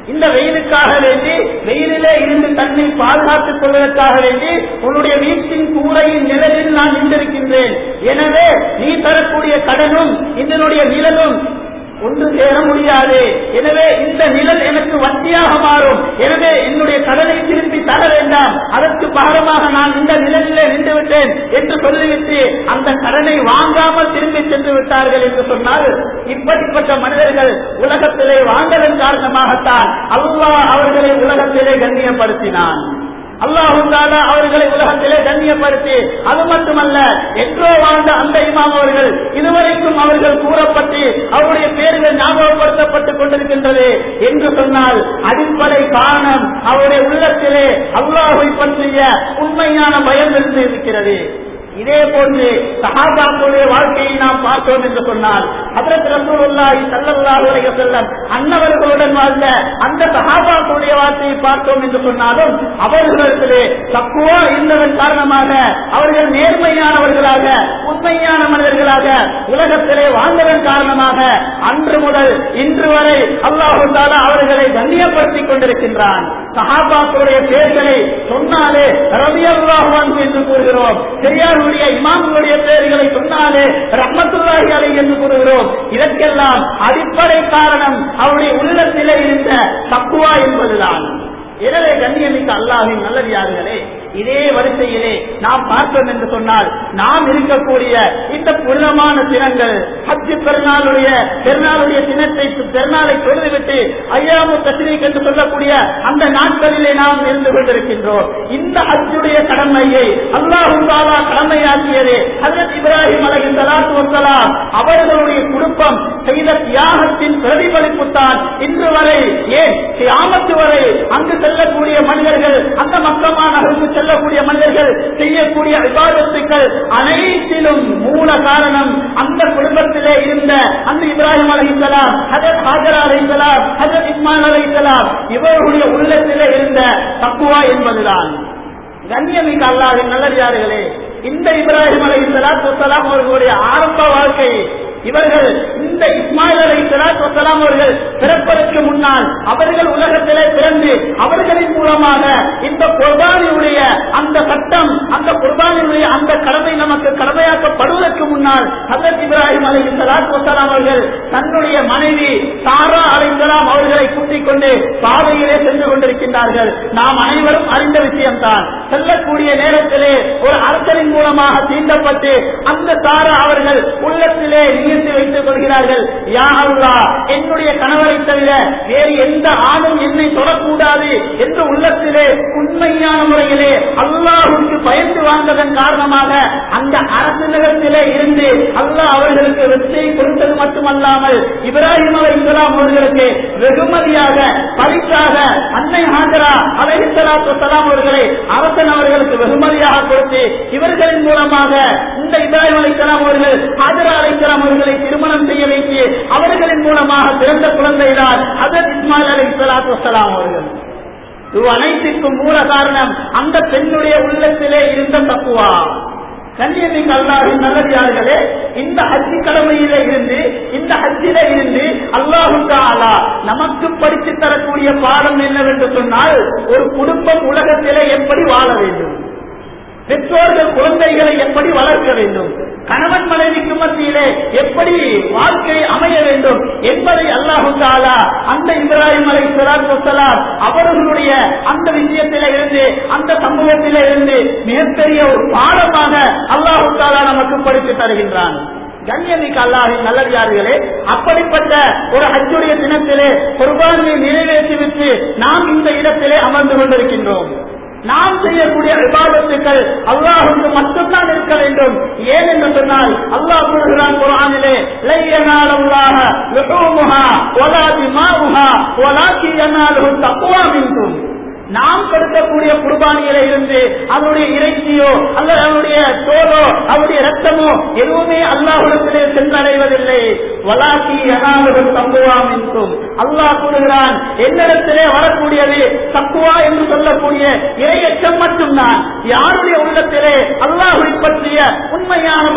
இந்த வெயிலுக்காக வேண்டி வெயிலிலே இருந்து தன்னை பாதுகாத்துக் கொள்வதற்காக வேண்டி உன்னுடைய வீட்டின் கூரையின் நிழலில் நான் நின்றிருக்கின்றேன் எனவே நீ தரக்கூடிய கடனும் இதனுடைய நிழலும் ஒன்று சேர முடியாது எனவே இந்த நிழல் எனக்கு வட்டியாக மாறும் எனவே என்னுடைய கடனை திருப்பி தர வேண்டாம் அதற்கு பகரமாக நான் இந்த நிழலிலே நின்று விட்டேன் என்று சொல்லிவிட்டு அந்த கடனை வாங்காமல் திரும்பி சென்று விட்டார்கள் என்று சொன்னால் இப்படிப்பட்ட மனிதர்கள் உலகத்திலே வாங்கதன் காரணமாகத்தான் அல்லாஹ் அவர்களை உலகத்திலே கண்ணியப்படுத்தினான் அல்லாஹு தாலா அவர்களை உலகத்திலே கண்ணியப்படுத்தி அது மட்டுமல்ல என்றோ வாழ்ந்த அந்த இமாம் அவர்கள் இதுவரைக்கும் அவர்கள் கூறப்பட்டு அவருடைய பேர்கள் ஞாபகப்படுத்தப்பட்டுக் கொண்டிருக்கின்றது என்று சொன்னால் அடிப்படை காரணம் அவருடைய உள்ளத்திலே அல்லாஹை பற்றிய உண்மையான பயம் இருந்து இருக்கிறது இதே போன்று சஹாபாக்களுடைய வாழ்க்கையை நாம் பார்த்தோம் என்று சொன்னால் ஹதரத் ரசூலுல்லாஹி ஸல்லல்லாஹு அலைஹி வஸல்லம் அன்னவர்களுடன் வாழ்ந்த அந்த சஹாபாக்களுடைய வாழ்க்கையை பார்த்தோம் என்று சொன்னாலும் அவர்களிடத்திலே தக்குவா இருந்ததன் காரணமாக அவர்கள் நேர்மையானவர்களாக உண்மையான மனிதர்களாக உலகத்திலே வாழ்ந்ததன் காரணமாக அன்று முதல் இன்று வரை அல்லாஹு தாலா அவர்களை கண்ணியப்படுத்திக் கொண்டிருக்கின்றான் சஹாபாக்களுடைய பெயர்களை சொன்னாலே ரவி அல்லாஹ் என்று கூறுகிறோம் பெரியாருடைய இமாம்களுடைய பெயர்களை சொன்னாலே ரஹமத்துல்லாஹி அலை என்று கூறுகிறோம் இதற்கெல்லாம் அடிப்படை காரணம் அவருடைய உள்ளத்திலே இருந்த தக்குவா என்பதுதான் எனவே கண்ணியமிக்க அல்லாஹின் நல்லவியார்களே இதே வரிசையிலே நாம் பார்த்தோம் என்று சொன்னால் நாம் இருக்கக்கூடிய இந்த புனிதமான தினங்கள் ஹஜ்ஜு பெருநாளுடைய பெருநாளுடைய தினத்தை பெருநாளை தொழுதுவிட்டு ஐயாமு தஸ்ரீக் என்று சொல்லக்கூடிய அந்த நாட்களிலே நாம் இருந்து கொண்டிருக்கின்றோம் இந்த ஹஜ்ஜுடைய கடமையை அல்லாஹு தாலா கடமையாக்கியது ஹஜரத் இப்ராஹிம் அலஹி சலாத்து வசலாம் அவர்களுடைய குடும்பம் செய்த தியாகத்தின் பிரதிபலிப்பு தான் இன்று வரை ஏன் கியாமத்து வரை அங்கு செல்லக்கூடிய மனிதர்கள் அந்த மக்கமான நகருக்கு செல்லக்கூடிய மனிதர்கள் செய்யக்கூடிய விவாதத்துக்கள் அனைத்திலும் மூல காரணம் அந்த குடும்பத்திலே இருந்த அந்த இப்ராஹிம் அலைஹிஸ்ஸலாம் ஹஜரத் ஹாஜரா அலைஹிஸ்ஸலாம் ஹஜரத் இஸ்மாயில் அலைஹிஸ்ஸலாம் இவர்களுடைய உள்ளத்திலே இருந்த தக்குவா என்பதுதான் கண்ணியமிக்க அல்லாஹின் நல்லடியார்களே இந்த இப்ராஹிம் அலை சலாத்து வலாம் அவர்களுடைய ஆரம்ப வாழ்க்கை இவர்கள் இந்த இஸ்மாயில் அலை சலாத்து வலாம் அவர்கள் பிறப்பதற்கு முன்னால் அவர்கள் உலகத்திலே பிறந்து அவர்களின் மூலமாக இந்த குர்பானியுடைய அந்த சட்டம் அந்த குர்பானியுடைய அந்த கடமை நமக்கு கடமையாக்கப்படுவதற்கு முன்னால் ஹசரத் இப்ராஹிம் அலை சலாத்து வலாம் அவர்கள் தன்னுடைய மனைவி சாரா அலைசலாம் அவர்களை கூட்டிக் கொண்டு பாதையிலே சென்று கொண்டிருக்கின்றார்கள் நாம் அனைவரும் அறிந்த விஷயம்தான் செல்லக்கூடிய நேரத்திலே ஒரு அரசரின் மூலமாக தீண்டப்பட்டு அந்த சாரா அவர்கள் உள்ளத்திலே நியர்த்தி வைத்துக் கொள்கிறார்கள் யா அல்லாஹ் என்னுடைய கணவரை தவிர வேறு எந்த ஆணும் என்னை தொடக்கூடாது என்று உள்ளத்திலே உண்மையான முறையிலே அல்லாஹுக்கு பயந்து வாழ்ந்ததன் காரணமாக அந்த அரசு நகரத்திலே இருந்து அல்லாஹ் அவர்களுக்கு வெற்றியை கொடுத்தது மட்டுமல்லாமல் இப்ராஹிம் அலை இஸ்லாம் அவர்களுக்கு வெகுமதியாக பரிசாக அன்னை ஹாஜரா அலைஹிஸ்ஸலாத்து வஸலாம் அவர்களை அரசன் அவர்களுக்கு வெகுமதியாக கொடுத்து இவர்களின் மூலமாக இந்த இப்ராஹிம் அலைஹிஸ்ஸலாம் அவர்கள் ஹாஜரா அலைஹிஸ்ஸலாம் அவர்களை திருமணம் செய்ய வைத்து அவர்களின் மூலமாக பிறந்த குழந்தைதான் ஹஜரத் இஸ்மாயில் அலைஹிஸ்ஸலாத்து வஸலாம் அவர்கள் இது அனைத்திற்கும் மூல காரணம் அந்த பெண்ணுடைய உள்ளத்திலே இருந்த தக்குவா கண்ணியமிக்க அல்லாஹின் நல்லடியார்களே இந்த ஹஜ்ஜி கடமையிலே இருந்து இந்த ஹஜ்ஜிலே இருந்து அல்லாஹு தாலா நமக்கு படித்து தரக்கூடிய பாடம் என்னவென்று சொன்னால் ஒரு குடும்பம் உலகத்திலே எப்படி வாழ வேண்டும் பெற்றோர்கள் குழந்தைகளை எப்படி வளர்க்க வேண்டும் கணவன் மனைவிக்கு மத்தியிலே எப்படி வாழ்க்கை அமைய வேண்டும் என்பதை அல்லாஹு தாலா அந்த இப்ராஹிம் அலை சலாத்துலாம் அவர்களுடைய அந்த விஷயத்திலே இருந்து அந்த சமூகத்திலே இருந்து மிகப்பெரிய ஒரு பாடமாக அல்லாஹு தாலா நமக்கு படித்து தருகின்றான் கண்ணியமிக்க அல்லாஹின் நல்லடியார்களே அப்படிப்பட்ட ஒரு ஹஜ்ஜுடைய தினத்திலே குர்பானியை நிறைவேற்றிவிட்டு நாம் இந்த இடத்திலே அமர்ந்து கொண்டிருக்கின்றோம் நாம் செய்யக்கூடிய விவாதத்துக்கள் அல்லாஹுக்கு மட்டும்தான் இருக்க வேண்டும் ஏன் என்று சொன்னால் அல்லாஹ் கூறுகிறான் குரானிலே லையனால் அல்லாஹ லுஹூமுஹா வலா திமாவுஹா வலாக்கி யனாலுஹு தக்வா மின்கும் நாம் கொடுக்கக்கூடிய குர்பானியில இருந்து அவருடைய இறைச்சியோ அல்லது அவருடைய தோலோ அவருடைய ரத்தமோ எதுவுமே அல்லாஹுடத்திலே சென்றடைவதில்லை வலாக்கி அனாவதும் தங்குவாம் என்றும் அல்லாஹ் கூறுகிறான் என்னிடத்திலே வரக்கூடியது தக்குவா என்று சொல்லக்கூடிய இறையச்சம் மட்டும்தான் யாருடைய உள்ளத்திலே அல்லாஹை பற்றிய உண்மையான பயம் இருக்க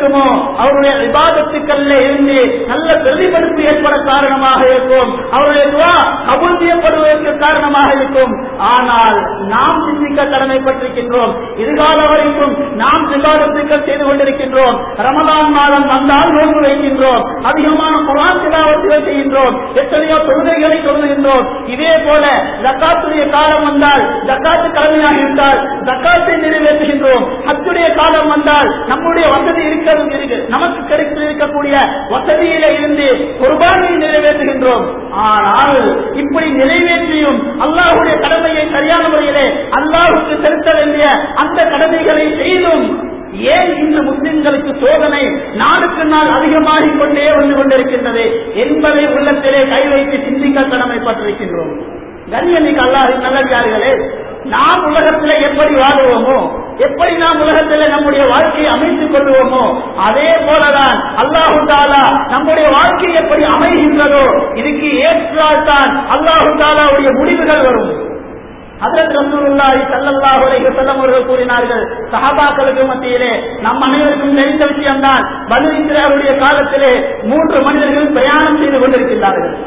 இருக்குமோ அவருடைய விவாதத்துக்கள்ல இருந்து நல்ல பிரதிபலிப்பு ஏற்பட காரணமாக இருக்கும் அவருடைய துவா கபூல் செய்யப்படுவதற்கு காரணமாக இருக்கும் ஆனால் நாம் சிந்திக்க கடமைப்பட்டிருக்கின்றோம் இதுகால வரைக்கும் நாம் விவாதத்துக்கள் செய்து கொண்டிருக்கின்றோம் ரமதான் மாதம் வந்தால் நோன்பு வைக்கின்றோம் அதிகமான குரான் திலாவத்துகள் செய்கின்றோம் எத்தனையோ தொழுகைகளை சொல்லுகின்றோம் இதே போல ஜக்காத்துடைய காலம் வந்தால் ஜக்காத்து கடமையாக இருந்தால் ஜக்காத்தை நிறைவேற்றுகின்றோம் அத்துடைய காலம் வந்தால் நம்முடைய வசதி இருக்கிறது இருக்கு நமக்கு கிடைத்திருக்கக்கூடிய வசதியில இருந்து குர்பானியை நிறைவேற்றுகின்றோம் ஆனால் இப்படி நிறைவேற்றியும் அல்லாஹுடைய கடமையை சரியான முறையிலே அல்லாஹுக்கு செலுத்த வேண்டிய அந்த கடமைகளை செய்தும் ஏன் இந்த முஸ்லிம்களுக்கு சோதனை நாளுக்கு நாள் அதிகமாகிக் கொண்டே வந்து கொண்டிருக்கின்றது என்பதை உள்ளத்திலே கை வைத்து சிந்திக்க கடமைப்பட்டிருக்கின்றோம் கண்ணியமிக்கு அல்லாஹின் நல்லே நாம் உலகத்திலே எப்படி வாழுவோமோ எப்படி நாம் உலகத்திலே நம்முடைய வாழ்க்கையை அமைத்துக் கொள்வோமோ அதே போலதான் அல்லாஹு தாலா நம்முடைய வாழ்க்கை எப்படி அமைகின்றதோ இதுக்கு ஏற்றால்தான் அல்லாஹு தாலாவுடைய முடிவுகள் வரும் அதற்கு ரசூலுல்லாஹி ஸல்லல்லாஹு அலைஹி வஸல்லம் அவர்கள் கூறினார்கள் சஹாபாக்களுக்கு மத்தியிலே நம் அனைவருக்கும் தெரிந்த விஷயம்தான் பனு இஸ்ராயலுடைய காலத்திலே மூன்று மனிதர்கள் பிரயாணம் செய்து கொண்டிருக்கின்றார்கள்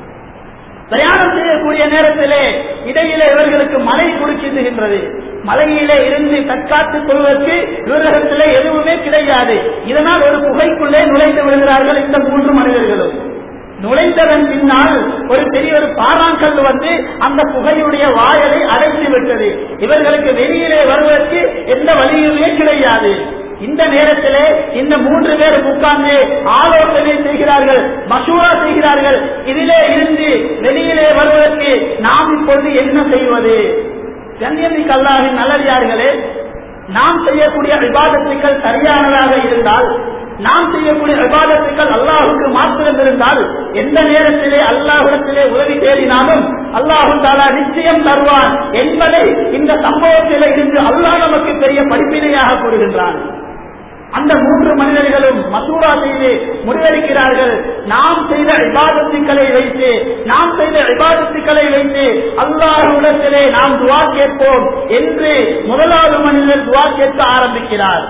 பிரயாணம் செய்யக்கூடிய நேரத்திலே இடையிலே இவர்களுக்கு மழை குறுக்கிடுகின்றது மலையிலே இருந்து தற்காத்துக் கொள்வதற்கு இவர்களிடத்திலே எதுவுமே கிடையாது இதனால் ஒரு புகைக்குள்ளே நுழைந்து விடுகிறார்கள் இந்த மூன்று மனிதர்களும் நுழைந்ததன் பின்னால் ஒரு பெரிய ஒரு பாறாங்கல் வந்து அந்த புகையுடைய வாயலை அடைத்து விட்டது இவர்களுக்கு வெளியிலே வருவதற்கு எந்த வழியுமே கிடையாது இந்த நேரத்திலே இந்த மூன்று பேர் உட்கார்ந்து ஆலோசனை செய்கிறார்கள் மசூரா செய்கிறார்கள் இதிலே இருந்து வெளியிலே வருவதற்கு நாம் இப்பொழுது என்ன செய்வது கண்ணியமிக்கு அல்லாவின் நல்லடியார்களே நாம் செய்யக்கூடிய விவாதத்துக்கள் சரியானதாக இருந்தால் நாம் செய்யக்கூடிய விவாதத்துக்கள் அல்லாஹுக்கு மாத்திரம் இருந்தால் எந்த நேரத்திலே அல்லாஹுடத்திலே உதவி தேடினாலும் அல்லாஹு தாலா நிச்சயம் தருவான் என்பதை இந்த சம்பவத்திலே இருந்து அல்லாஹ் நமக்கு பெரிய படிப்பினையாக கூறுகின்றான் அந்த மூன்று மனிதர்களும் மசூரா செய்து முடிவெடுக்கிறார்கள் நாம் செய்த விவாதத்துக்களை வைத்து நாம் செய்த விவாதத்துக்களை வைத்து அல்லாஹுடத்திலே நாம் துவா கேட்போம் என்று முதலாவது மனிதர் துவா கேட்க ஆரம்பிக்கிறார்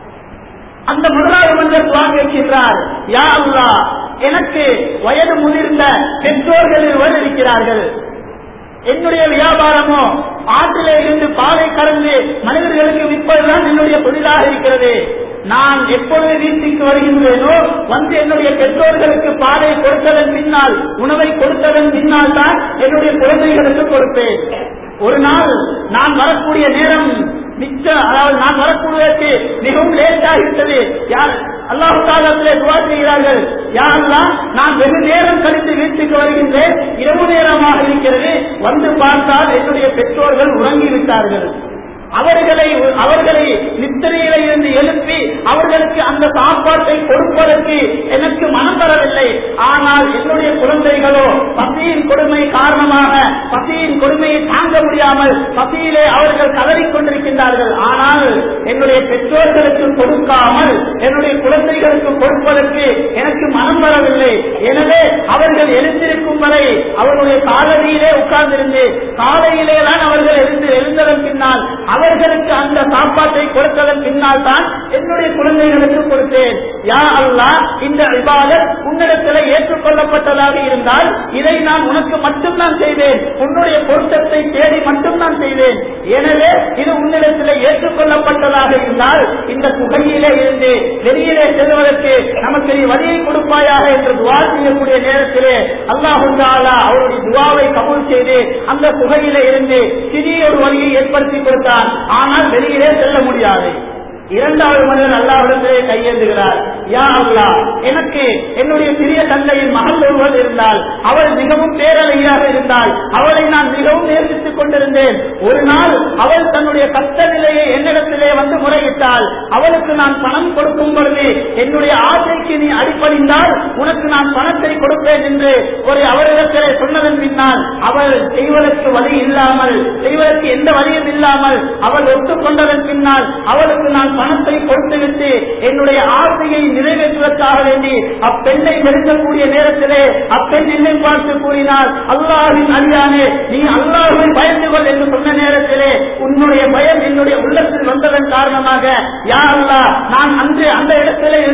அந்த முதலாவது மனிதர் துவா கேட்கின்றார் யா அல்லா எனக்கு வயது முதிர்ந்த பெற்றோர்கள் இருவர் இருக்கிறார்கள் என்னுடைய வியாபாரமோ ஆற்றிலே இருந்து பாலை கடந்து மனிதர்களுக்கு விற்பதுதான் என்னுடைய தொழிலாக இருக்கிறது நான் எப்பொழுது வீட்டுக்கு வருகின்றேனோ வந்து என்னுடைய பெற்றோர்களுக்கு பாலை கொடுத்ததன் பின்னால் உணவை கொடுத்ததன் பின்னால் தான் என்னுடைய குழந்தைகளுக்கு கொடுப்பேன் ஒரு நாள் நான் வரக்கூடிய நேரம் மிச்ச அதாவது நான் வரக்கூடியதற்கு மிகவும் லேட் ஆகிவிட்டது யார் அல்லாஹு தாலத்திலே துவா செய்கிறார்கள் யாரெல்லாம் நான் வெகு நேரம் கழித்து வீட்டுக்கு வருகின்றேன் இரவு நேரமாக இருக்கிறது வந்து பார்த்தால் என்னுடைய பெற்றோர்கள் உறங்கிவிட்டார்கள் அவர்களை அவர்களை நித்திரையில இருந்து எழுப்பி அவர்களுக்கு அந்த சாப்பாட்டை கொடுப்பதற்கு எனக்கு மனம் வரவில்லை ஆனால் என்னுடைய குழந்தைகளோ பசியின் கொடுமை காரணமாக பசியின் கொடுமையை தாங்க முடியாமல் பசியிலே அவர்கள் கதறிக் கொண்டிருக்கின்றார்கள் ஆனால் என்னுடைய பெற்றோர்களுக்கு கொடுக்காமல் என்னுடைய குழந்தைகளுக்கு கொடுப்பதற்கு எனக்கு மனம் வரவில்லை எனவே அவர்கள் எழுந்திருக்கும் வரை அவர்களுடைய காலடியிலே உட்கார்ந்திருந்து காலையிலே தான் அவர்கள் எழுந்து எழுந்ததன் பின்னால் அவர்களுக்கு அந்த சாப்பாட்டை கொடுத்ததன் பின்னால் தான் என்னுடைய குழந்தைகளுக்கு கொடுத்தேன் யா அல்லா இந்த விவாதம் உன்னிடத்தில் ஏற்றுக்கொள்ளப்பட்டதாக இருந்தால் இதை நான் உனக்கு மட்டும் நான் செய்வேன் உன்னுடைய பொருத்தத்தை தேடி மட்டும் நான் செய்வேன் எனவே இது உன்னிடத்தில் ஏற்றுக்கொள்ளப்பட்டதாக இருந்தால் இந்த புகையிலே இருந்து வெளியிலே செல்வதற்கு நமக்கு நீ வழியை கொடுப்பாயாக என்று துவா செய்யக்கூடிய நேரத்திலே அல்லாஹு அவருடைய துவாவை கபூல் செய்து அந்த புகையிலே இருந்து சிறிய ஒரு வழியை ஏற்படுத்தி கொடுத்தான் ஆனால் வெளியிலே செல்ல முடியாது இரண்டாவது மனிதன் அல்லாவிடத்திலே கையேந்துகிறார் யா அல்லா எனக்கு என்னுடைய சிறிய தந்தையின் மகள் ஒருவர் இருந்தால் அவள் மிகவும் பேரலையாக இருந்தால் அவளை நான் மிகவும் நேசித்துக் கொண்டிருந்தேன் ஒரு நாள் அவள் தன்னுடைய கஷ்ட நிலையை என்னிடத்திலே வந்து முறையிட்டால் அவளுக்கு நான் பணம் கொடுக்கும் பொழுது என்னுடைய ஆசைக்கு நீ அடிப்படைந்தால் உனக்கு நான் பணத்தை கொடுப்பேன் என்று ஒரு அவரிடத்திலே சொன்னதன் பின்னால் அவள் செய்வதற்கு வழி இல்லாமல் செய்வதற்கு எந்த வழியும் இல்லாமல் அவள் ஒத்துக்கொண்டதன் பின்னால் அவளுக்கு நான் பணத்தை கொடுத்துவிட்டு என்னுடைய ஆசையை நிறைவேற்றுவதற்காக வேண்டி அப்பெண்ணை நெருங்கக்கூடிய நேரத்திலே அப்பெண் என்னை பார்த்து கூறினார் அல்லாஹின் அல்லானே நீ அல்லாஹுவை பயந்து கொள் என்று சொன்ன நேரத்திலே உன்னுடைய பயம் என்னுடைய உள்ளத்தில் வந்ததன் காரணமாக யா அல்லா நான் அன்று அந்த இடத்திலே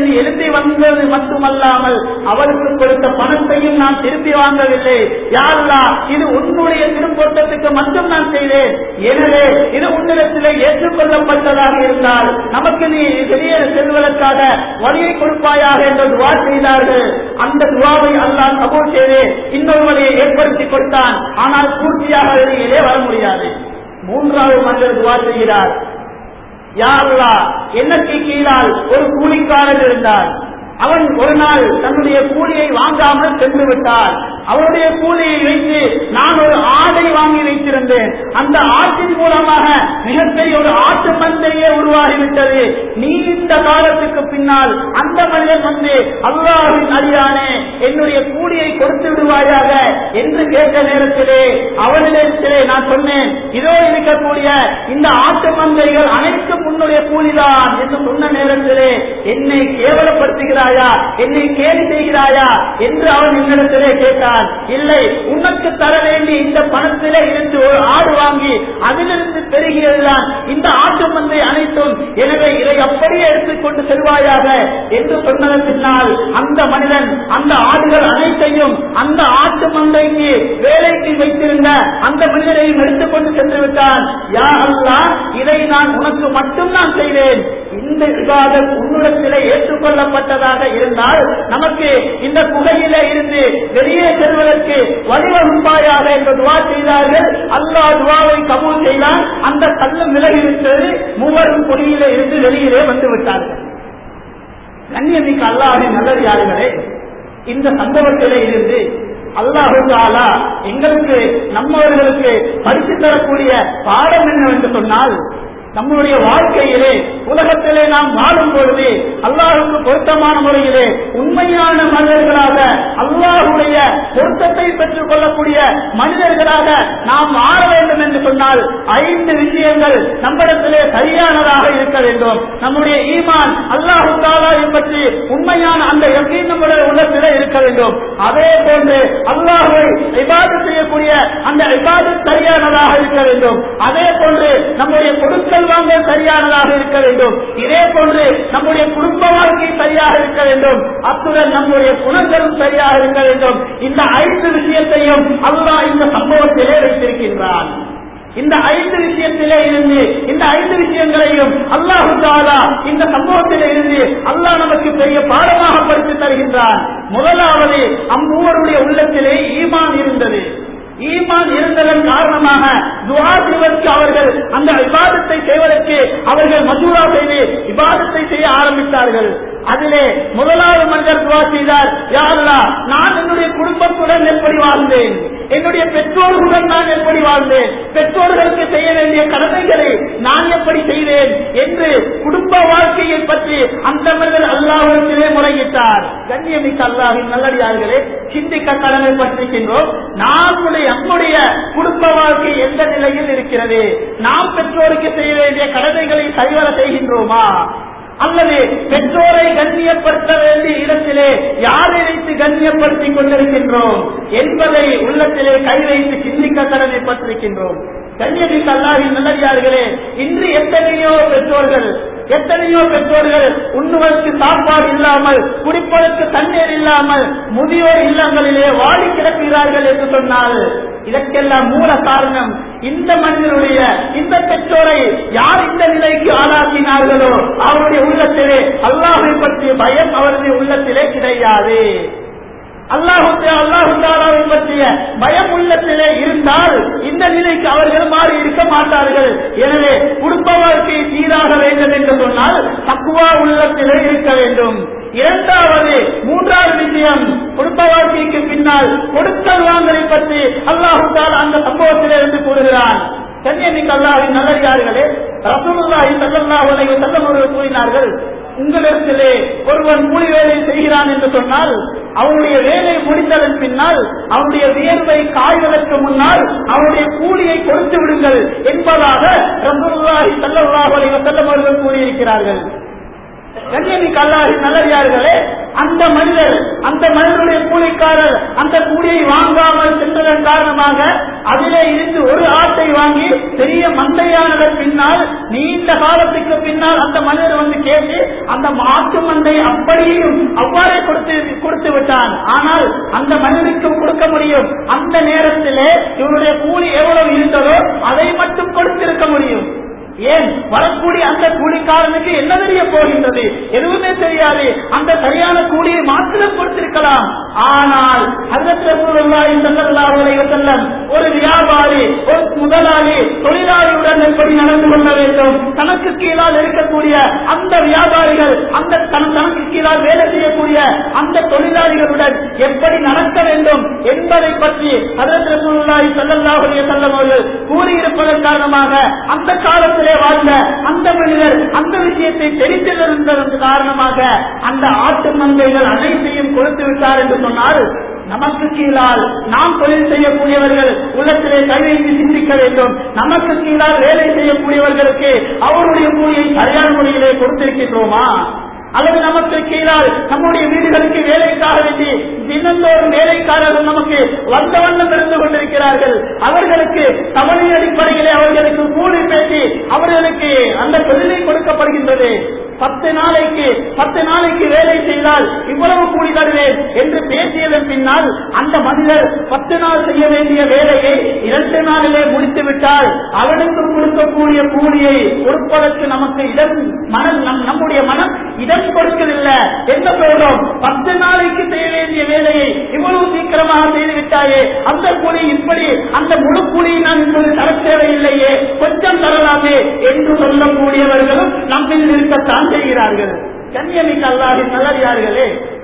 இருந்து எழுதி வந்தது மட்டுமல்லாமல் அவருக்கு கொடுத்த பணத்தையும் நான் திருப்பி வாங்கவில்லை யாருலா இது உன்னுடைய திருப்போட்டத்துக்கு மட்டும் நான் செய்தேன் எனவே இது உன்னிடத்திலே ஏற்றுக்கொள்ளப்பட்டதாக இருந்தால் நமக்கு நீ வெளியே செல்வதற்காக வழியை கொடுப்பாயாக என்ற துவா செய்தார்கள் அந்த துவாவை அல்லாஹ் கபூல் செய்து இன்னொரு வழியை ஏற்படுத்தி கொடுத்தான் ஆனால் பூர்த்தியாக வெளியிலே வர முடியாது மூன்றாவது மனிதர் துவா செய்கிறார் யாருலா எனக்கு கீழால் ஒரு கூலிக்காரன் இருந்தார் அவன் ஒரு நாள் தன்னுடைய கூலியை வாங்காமல் சென்று விட்டார் அவருடைய கூலியை வைத்து நான் ஒரு ஆடை வாங்கி வைத்திருந்தேன் அந்த ஆட்டின் மூலமாக மிகப்பெரிய ஒரு ஆட்டு மந்தையே உருவாகிவிட்டது நீ இந்த காலத்துக்கு பின்னால் அந்த மனிதன் வந்து அல்லாஹின் அடியானே என்னுடைய கூலியை கொடுத்து விடுவாயாக என்று கேட்ட நேரத்திலே அவனிடத்திலே நான் சொன்னேன் இதோ இருக்கக்கூடிய இந்த ஆட்டு மந்தைகள் அனைத்தும் உன்னுடைய கூலிதான் என்று சொன்ன நேரத்திலே என்னை கேவலப்படுத்துகிறாயா என்னை கேலி செய்கிறாயா என்று அவன் என்னிடத்திலே கேட்டான் இல்லை உனக்கு தர வேண்டிய இந்த பணத்திலே இருந்து ஒரு ஆடு வாங்கி அதிலிருந்து பெருகியதுதான் இந்த ஆட்டு மந்தை அனைத்தும் எனவே இதை அப்படியே எடுத்துக்கொண்டு செல்வாயாக என்று சொன்னதன் பின்னால் அந்த மனிதன் அந்த ஆடுகள் அனைத்தையும் அந்த ஆட்டு மந்தைக்கு வேலைக்கு வைத்திருந்த அந்த மனிதனையும் எடுத்துக்கொண்டு சென்று விட்டான் யா அல்லா இதை நான் உனக்கு மட்டும் நான் செய்தேன் இந்த விவாதம் உன்னிடத்திலே ஏற்றுக்கொள்ளப்பட்டதாக இருந்தால் நமக்கு இந்த குகையிலே இருந்து வெளியே செல்வதற்கு வழிவகுப்பாயாக என்று துவா செய்தார்கள் அல்லாஹ் துவாவை கபூல் செய்தான் அந்த கல்லும் விலகிவிட்டது மூவரும் பொறியிலே இருந்து வெளியிலே வந்து விட்டார்கள் கண்ணியமிக்க அல்லாஹின் நல்லடியார்களே இந்த சம்பவத்திலே இருந்து அல்லாஹு தாலா எங்களுக்கு நம்மவர்களுக்கு படித்து தரக்கூடிய பாடம் என்னவென்று சொன்னால் நம்முடைய வாழ்க்கையிலே உலகத்திலே நாம் வாழும் பொழுது அல்லாஹுக்கு பொருத்தமான முறையிலே உண்மையான மனிதர்களாக அல்லாஹுடைய பொருத்தத்தை பெற்றுக் கொள்ளக்கூடிய மனிதர்களாக நாம் மாற வேண்டும் என்று சொன்னால் ஐந்து விஷயங்கள் நம்மிடத்திலே சரியானதாக இருக்க வேண்டும் நம்முடைய ஈமான் அல்லாஹு தாலா பற்றி உண்மையான அந்த எவ்வளவு நம்முடைய உள்ளத்திலே இருக்க வேண்டும் அதே போன்று அல்லாஹுவை இபாது செய்யக்கூடிய அந்த இபாது சரியானதாக இருக்க வேண்டும் அதே போன்று நம்முடைய கொடுக்கல் வாங்கல் சரியானதாக இருக்க வேண்டும் இதே போன்று நம்முடைய குடும்ப வாழ்க்கை சரியாக இருக்க வேண்டும் அத்துடன் நம்முடைய குணங்களும் சரியாக இருக்க வேண்டும் இந்த ஐந்து விஷயத்தையும் அல்லாஹ் இந்த சம்பவத்திலே வைத்திருக்கின்றான் இந்த ஐந்து விஷயத்திலே இருந்து இந்த ஐந்து விஷயங்களையும் அல்லாஹு தாலா இந்த சம்பவத்திலே இருந்து அல்லாஹ் நமக்கு பெரிய பாடமாக படித்து தருகின்றான் முதலாவது அம்மூவருடைய உள்ளத்திலே ஈமான் இருந்தது ஈமான் இருந்ததன் காரணமாக துவா செய்வதற்கு அவர்கள் அந்த விவாதத்தை செய்வதற்கு அவர்கள் மசூரா செய்து விவாதத்தை செய்ய ஆரம்பித்தார்கள் அதிலே முதலாவது மனிதர் துவா செய்தார் யாருலா நான் என்னுடைய குடும்பத்துடன் எப்படி வாழ்ந்தேன் என்னுடைய பெற்றோர்களுடன் நான் எப்படி வாழ்ந்தேன் பெற்றோர்களுக்கு செய்ய வேண்டிய கடமைகளை நான் எப்படி செய்தேன் என்று குடும்ப வாழ்க்கையை பற்றி அந்த மனிதர் அல்லாஹிலே முறையிட்டார் கண்ணியமிக்க அல்லாஹின் நல்லடியார்களே சிந்திக்க கடமைப்பட்டிருக்கின்றோம் நம்முடைய நம்முடைய குடும்ப வாழ்க்கை எந்த நிலையில் இருக்கிறது நாம் பெற்றோருக்கு செய்ய வேண்டிய கடமைகளை சரிவர செய்கின்றோமா அல்லது பெற்றோரை கண்ணியப்படுத்த வேண்டிய இடத்திலே யாரை வைத்து கண்ணியப்படுத்திக் கொண்டிருக்கின்றோம் என்பதை உள்ளத்திலே கை வைத்து சிந்திக்க கடமைப்பட்டிருக்கின்றோம் கண்ணியமிக்க அல்லாஹின் நல்லடியார்களே இன்று எத்தனையோ பெற்றோர்கள் எத்தனையோ பெற்றோர்கள் உண்ணுவதற்கு சாப்பாடு இல்லாமல் குடிப்பதற்கு தண்ணீர் இல்லாமல் முதியோர் இல்லங்களிலே வாடி கிடக்கிறார்கள் என்று சொன்னால் இதற்கெல்லாம் மூல காரணம் இந்த மனிதனுடைய இந்த பெற்றோரை யார் இந்த நிலைக்கு ஆளாக்கினார்களோ அவருடைய உள்ளத்திலே அல்லாஹை பற்றிய பயம் அவருடைய உள்ளத்திலே கிடையாது அல்லாஹு அல்லாஹு தாலாவை பற்றிய பயம் உள்ளத்திலே இருந்தால் இந்த நிலைக்கு அவர்கள் மாறி இருக்க மாட்டார்கள் எனவே குடும்ப வாழ்க்கை சீராக வேண்டும் என்று சொன்னால் தக்குவா உள்ளத்திலே இருக்க வேண்டும் இரண்டாவது மூன்றாவது விஷயம் குடும்ப வாழ்க்கைக்கு பின்னால் கொடுக்கல் வாங்கலை பற்றி அல்லாஹு தாலா அந்த சம்பவத்திலிருந்து கூறுகிறான் கண்ணியமிக்கு அல்லாஹின் நல்லடியார்களே ரசூலுல்லாஹி ஸல்லல்லாஹு அலைஹி வஸல்லம் அவர்கள் கூறினார்கள் உங்களிடத்திலே ஒருவன் கூலி வேலை செய்கிறான் என்று சொன்னால் அவனுடைய வேலை முடிந்ததன் பின்னால் அவனுடைய வியர்வை காய்வதற்கு முன்னால் அவனுடைய கூலியை கொடுத்து விடுங்கள் என்பதாக ரசூலுல்லாஹி ஸல்லல்லாஹு அலைஹி வஸல்லம் அவர்கள் கூறியிருக்கிறார்கள் கண்ணியமிக்க அல்லாஹின் நல்லடியார்களே அந்த மனிதர் அந்த மனிதனுடைய கூலிக்காரர் அந்த கூலியை வாங்காமல் சென்றதன் காரணமாக அதிலே இருந்து ஒரு ஆட்டை வாங்கி பெரிய மந்தையானதன் பின்னால் நீண்ட காலத்துக்கு பின்னால் அந்த மனிதர் வந்து கேட்டு அந்த மாட்டு மந்தை அப்படியும் அவ்வாறே கொடுத்து கொடுத்து விட்டான் ஆனால் அந்த மனிதனுக்கும் கொடுக்க முடியும் அந்த நேரத்திலே இவருடைய கூலி எவ்வளவு இருந்ததோ அதை மட்டும் கொடுத்திருக்க முடியும் ஏன் வரக்கூடிய அந்த கூலிக்காரனுக்கு என்ன தெரிய போகின்றது எதுவுமே தெரியாது அந்த சரியான கூலியை மாத்திரம் கொடுத்திருக்கலாம் ஆனால் செல்லம் ஒரு வியாபாரி ஒரு முதலாளி தொழிலாளியுடன் எப்படி நடந்து கொள்ள வேண்டும் தனக்கு கீழால் இருக்கக்கூடிய அந்த வியாபாரிகள் அந்த தன் தனக்கு கீழால் வேலை செய்யக்கூடிய அந்த தொழிலாளிகளுடன் எப்படி நடக்க வேண்டும் என்பதை பற்றி அதற்கு செல்லல்லாஹுடைய செல்லம் அவர்கள் கூறியிருப்பதன் காரணமாக அந்த காலத்திலே வாழ்ந்த அந்த மனிதர் அந்த விஷயத்தை தெரிந்திருந்ததன் காரணமாக அந்த ஆட்டு மந்தைகள் அனைத்தையும் கொடுத்து விட்டார் என்று சொன்னால் நமக்கு கீழால் நாம் தொழில் செய்யக்கூடியவர்கள் உள்ளத்திலே கைவைத்து சிந்திக்க வேண்டும் நமக்கு கீழால் வேலை செய்யக்கூடியவர்களுக்கு அவருடைய கூலியை சரியான முறையிலே கொடுத்திருக்கின்றோமா அல்லது நமக்கு கீழால் நம்முடைய வீடுகளுக்கு வேலைக்காக வேண்டி தினந்தோறும் வேலைக்காரர்கள் நமக்கு வந்த வண்ணம் இருந்து கொண்டிருக்கிறார்கள் அவர்களுக்கு தவணை அடிப்படையிலே அவர்களுக்கு கூலி பேசி அவர்களுக்கு அந்த தொழிலை கொடுக்கப்படுகின்றது பத்து நாளைக்கு பத்து நாளைக்கு வேலை செய்தால் இவ்வளவு கூலி தருவேன் என்று பேசியதன் பின்னால் அந்த மனிதர் பத்து நாள் செய்ய வேண்டிய வேலையை இரண்டு நாளிலே முடித்து விட்டால் அவனுக்கு கொடுக்கக்கூடிய கூலியை கொடுப்பதற்கு நமக்கு இடம் மனம் நம்- நம்முடைய மனம் இடம் கொடுக்கவில்லை என்ன சொல்றோம் பத்து நாளைக்கு செய்ய வேண்டிய வேலையை இவ்வளவு சீக்கிரமாக செய்து விட்டாயே அந்த கூலி இப்படி அந்த முழு கூலியை நான் இப்போது தர தேவையில்லையே கொஞ்சம் தரலாமே என்று சொல்லக்கூடியவர்களும் நம்மில் இருக்கத்தான் செய்கிறார்கள் கண்ணியமிக்க அல்லாஹின் நல்லடியார்களே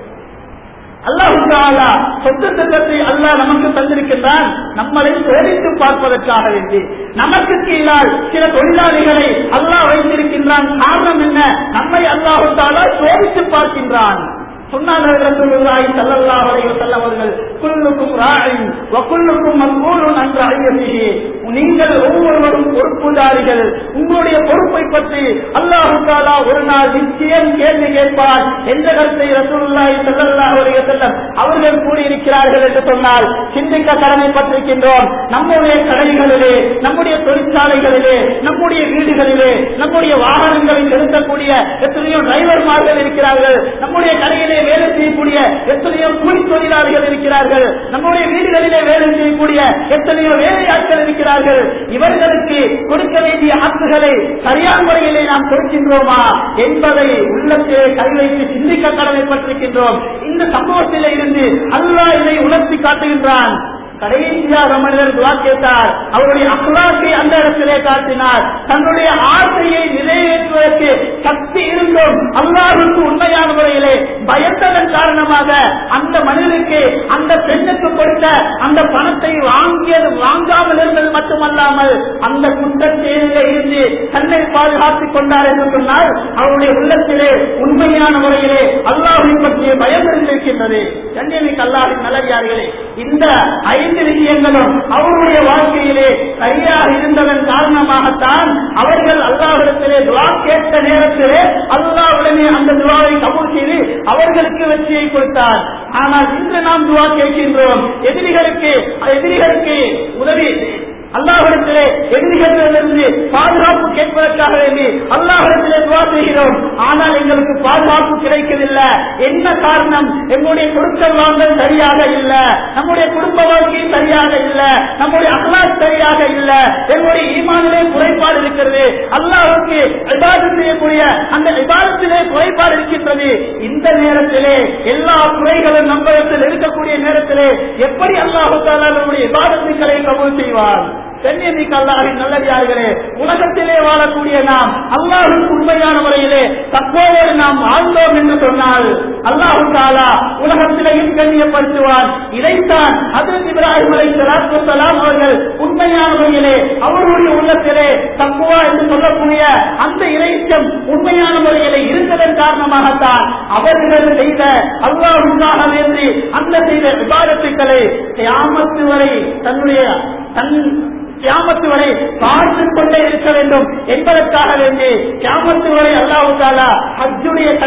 அல்லாஹு தாலா சொத்து செல்வத்தை அல்லாஹ் நமக்கு தந்திருக்கின்றான் நம்மளை சோதித்து பார்ப்பதற்காக வேண்டி நமக்கு கீழால் சில தொழிலாளிகளை அல்லாஹ் வைத்திருக்கின்றான் காரணம் என்ன நம்மை அல்லாஹு தாலா சோதித்து பார்க்கின்றான் சொன்னார்கள் ரசூலுல்லாஹி ஸல்லல்லாஹு அலைஹி வஸல்லம் அவர்கள் குல்லுக்கும் ராயின் வ குல்லுக்கும் மஸ்ஊலுன் அன் ரஅய்யத்திஹி நீங்கள் ஒவ்வொருவரும் பொறுப்புதாரிகள் உங்களுடைய பொறுப்பை பற்றி அல்லாஹு தஆலா ஒரு நாள் நிச்சயம் கேள்வி கேட்பார் என்ற கருத்தை ரசூலுல்லாஹி ஸல்லல்லாஹு அலைஹி வஸல்லம் அவர்கள் கூறியிருக்கிறார்கள் என்று சொன்னால் சிந்திக்க கடமைப்பட்டிருக்கின்றோம் நம்முடைய கடைகளிலே நம்முடைய தொழிற்சாலைகளிலே நம்முடைய வீடுகளிலே நம்முடைய வாகனங்களில் இருக்கக்கூடிய எத்தனையோ டிரைவர்மார்கள் இருக்கிறார்கள் நம்முடைய கடையிலே வேலை செய்யக்கூடிய எத்தனையோ கூலி தொழிலாளிகள் இருக்கிறார்கள் நம்முடைய வீடுகளிலே வேலை செய்யக்கூடிய எத்தனையோ வேலையாட்கள் இருக்கிறார்கள் இவர்களுக்கு கொடுக்க வேண்டிய ஹக்குகளை சரியான முறையிலே நாம் கொடுக்கின்றோமா என்பதை உள்ளத்திலே கை வைத்து சிந்திக்க கடமைப்பட்டிருக்கின்றோம் இந்த சம்பவத்திலே இருந்து அல்லாஹ் இதை உணர்த்தி காட்டுகின்றான் கடைசியாக மனிதர் துவா கேட்டார் அவருடைய அகலாக்கை அந்த இடத்திலே காட்டினார் தன்னுடைய ஆசையை நிறைவேற்றுவதற்கு சக்தி இருந்தும் அல்லாஹுக்கு உண்மையான முறையிலே பயந்ததன் காரணமாக அந்த மனிதனுக்கு அந்த பெண்ணுக்கு கொடுத்த அந்த பணத்தை வாங்கியது வாங்காமல் இருந்தது மட்டுமல்லாமல் அந்த குற்றச்செயலிலே இருந்து தன்னை பாதுகாத்துக் கொண்டார் என்று சொன்னால் அவருடைய உள்ளத்திலே உண்மையான முறையிலே அல்லாஹை பற்றிய பயம் இருந்திருக்கின்றது கண்ணியமிக்கு அல்லாஹின் நல்லடியார்களே இந்த ஐந்து விஷயங்களும் அவருடைய வாழ்க்கையிலே சரியாக இருந்ததன் காரணமாகத்தான் அவர்கள் அல்லாஹிடத்திலே துவா கேட்ட நேரத்திலே அல்லாஹ் உடனே அந்த துவாவை கபூல் செய்து அவர்களுக்கு வெற்றியை கொடுத்தார் ஆனால் இன்று நாம் துவா கேட்கின்றோம் எதிரிகளுக்கு எதிரிகளுக்கு உதவி அல்லாஹிடத்திலே எதிரிகளிலிருந்து பாதுகாப்பு கேட்பதற்காக வேண்டி அல்லாஹிடத்திலே துவா செய்கிறோம் ஆனால் எங்களுக்கு பாதுகாப்பு கிடைக்கவில்லை என்ன காரணம் எங்களுடைய கொடுக்கல் வாங்கல் சரியாக இல்ல நம்முடைய குடும்ப வாழ்க்கை சரியாக இல்ல நம்முடைய அகலாக் சரியாக இல்ல எங்களுடைய ஈமானிலே குறைபாடு இருக்கிறது அல்லாஹுக்கு இபாதத் செய்யக்கூடிய அந்த இபாதத்திலே குறைபாடு இருக்கின்றது இந்த நேரத்திலே எல்லா குறைகளும் நம்மிடத்தில் இருக்கக்கூடிய நேரத்திலே எப்படி அல்லாஹு தாலா நம்முடைய இபாதத்துக்களை கபூல் செய்வார் கண்ணியமிக்க அல்லாஹின் நல்லடியார்களே உலகத்திலே வாழக்கூடிய நாம் அல்லாஹுக்கு உண்மையான முறையிலே தற்போது நாம் வாழ்ந்தோம் என்று சொன்னால் அல்லாஹு தாலா உலகத்திலேயும் கண்ணியப்படுத்துவான் இதைத்தான் ஹசரத் இப்ராஹிம் அலை சலாத்து வலாம் அவர்கள் உண்மையான முறையிலே அவர்களுடைய உள்ளத்திலே தக்குவா என்று சொல்லக்கூடிய அந்த இறைச்சம் உண்மையான முறையிலே இருந்ததன் காரணமாகத்தான் அவர்கள் செய்த அல்லாஹுக்காக வேண்டி அந்த செய்த விவாதத்துக்களை கியாமத்து வரை தன்னுடைய தன் கியாமத்து வரை பார்த்துக் கொண்டே இருக்க வேண்டும் என்பதற்காக வேண்டி கியாமத்து வரை அல்லாஹு தாலா ஹஜ்ஜுடைய கடமையை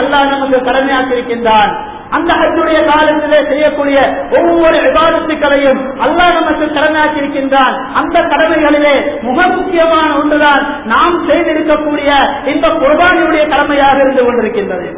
அல்லாஹ் நமக்கு கடமையாக்கியிருக்கின்றான் அந்த ஹஜ்ஜுடைய காலத்திலே செய்யக்கூடிய ஒவ்வொரு விவாதத்துக்களையும் அல்லாஹ் நமக்கு கடமையாக்கியிருக்கின்றான் அந்த கடமைகளிலே மிக முக்கியமான ஒன்றுதான் நாம் செய்திருக்கக்கூடிய இந்த குர்பானியுடைய கடமையாக இருந்து கொண்டிருக்கின்றது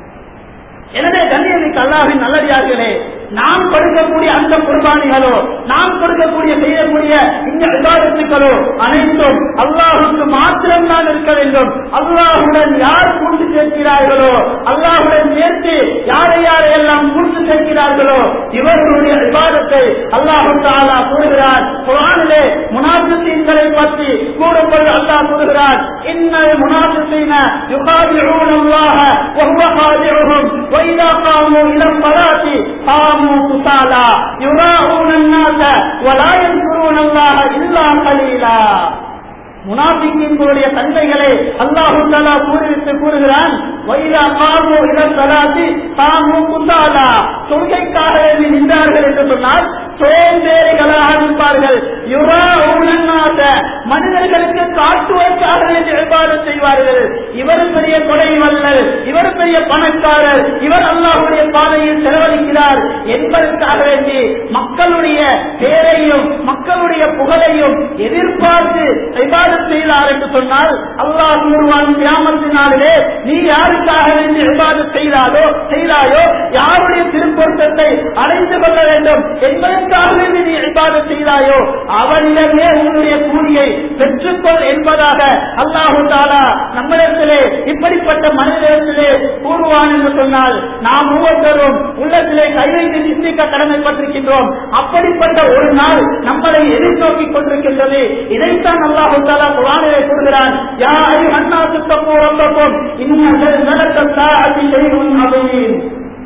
எனவே கண்ணியமிக்கு அல்லாவின் நல்லடியார்களே நாம் கொடுக்கக்கூடிய அந்த குர்பானிகளோ நாம் கொடுக்கக்கூடிய செய்யக்கூடிய இந்த விவாதத்துக்களோ அனைத்தும் அல்லாஹுக்கு மாத்திரம்தான் இருக்க வேண்டும் அல்லாஹுடன் யார் கூட்டு சேர்க்கிறார்களோ அல்லாஹுடன் சேர்த்து யாரை யாரையெல்லாம் கூட்டு சேர்க்கிறார்களோ இவர்களுடைய விவாதத்தை அல்லாஹு தாலா கூறுகிறார் குரானிலே முனாபித்தீன்களை பற்றி கூறும்போது அல்லாஹ் கூறுகிறார் இன்னல் முனாபித்தீன யுகாதிஊன அல்லாஹ وهو خادعهم وإذا قاموا إلى الصلاة قاموا كسالى يراءون الناس ولا يذكرون الله إلا قليلا முனாபிக்கின்களுடைய தன்மைகளை அல்லாஹு தலா கூறிவிட்டு கூறுகிறான் வைரா காமு இளந்தலாசி காமு குந்தாலா தொழுகைக்காக வேண்டி நின்றார்கள் என்று சொன்னால் சோம்பேறிகளாக இருப்பார்கள் யுரா உணநாத மனிதர்களுக்கு காட்டுவதற்காக வேண்டி ஏற்பாடு செய்வார்கள் இவர் பெரிய கொடை வல்லல் இவர் பெரிய பணக்காரர் இவர் அல்லாஹுடைய பாதையில் செலவழிக்கிறார் என்பதற்காக வேண்டி மக்களுடைய பேரையும் மக்களுடைய புகழையும் எதிர்பார்த்து விவாதம் செய்தார் என்று சொன்னால் அல்லாஹ் கூறுவான் கிராமத்தினாலே நீ யாருக்காக வேண்டி விவாதம் செய்தாலோ செய்தாயோ யாருடைய திருப்பொருத்தத்தை அடைந்து கொள்ள வேண்டும் என்பதற்காக வேண்டி நீ விவாதம் செய்தாயோ அவனிடமே உன்னுடைய கூலியை பெற்றுக்கொள் என்பதாக அல்லாஹு தாலா நம்மிடத்திலே இப்படிப்பட்ட மனிதத்திலே கூறுவான் என்று சொன்னால் நாம் ஒவ்வொருத்தரும் உள்ளத்திலே கை வைத்து சிந்திக்க கடமைப்பட்டிருக்கின்றோம் அப்படிப்பட்ட ஒரு நாள் நம்மளை எதிர்நோக்கிக் கொண்டிருக்கின்றது இதைத்தான் அல்லாஹு தாலா குரானிலே கூறுகிறான் யா அண்ணா சுத்தப்போ ரப்பக்கும் இன்னும் நடத்த சாதி செய்யும் அவையின்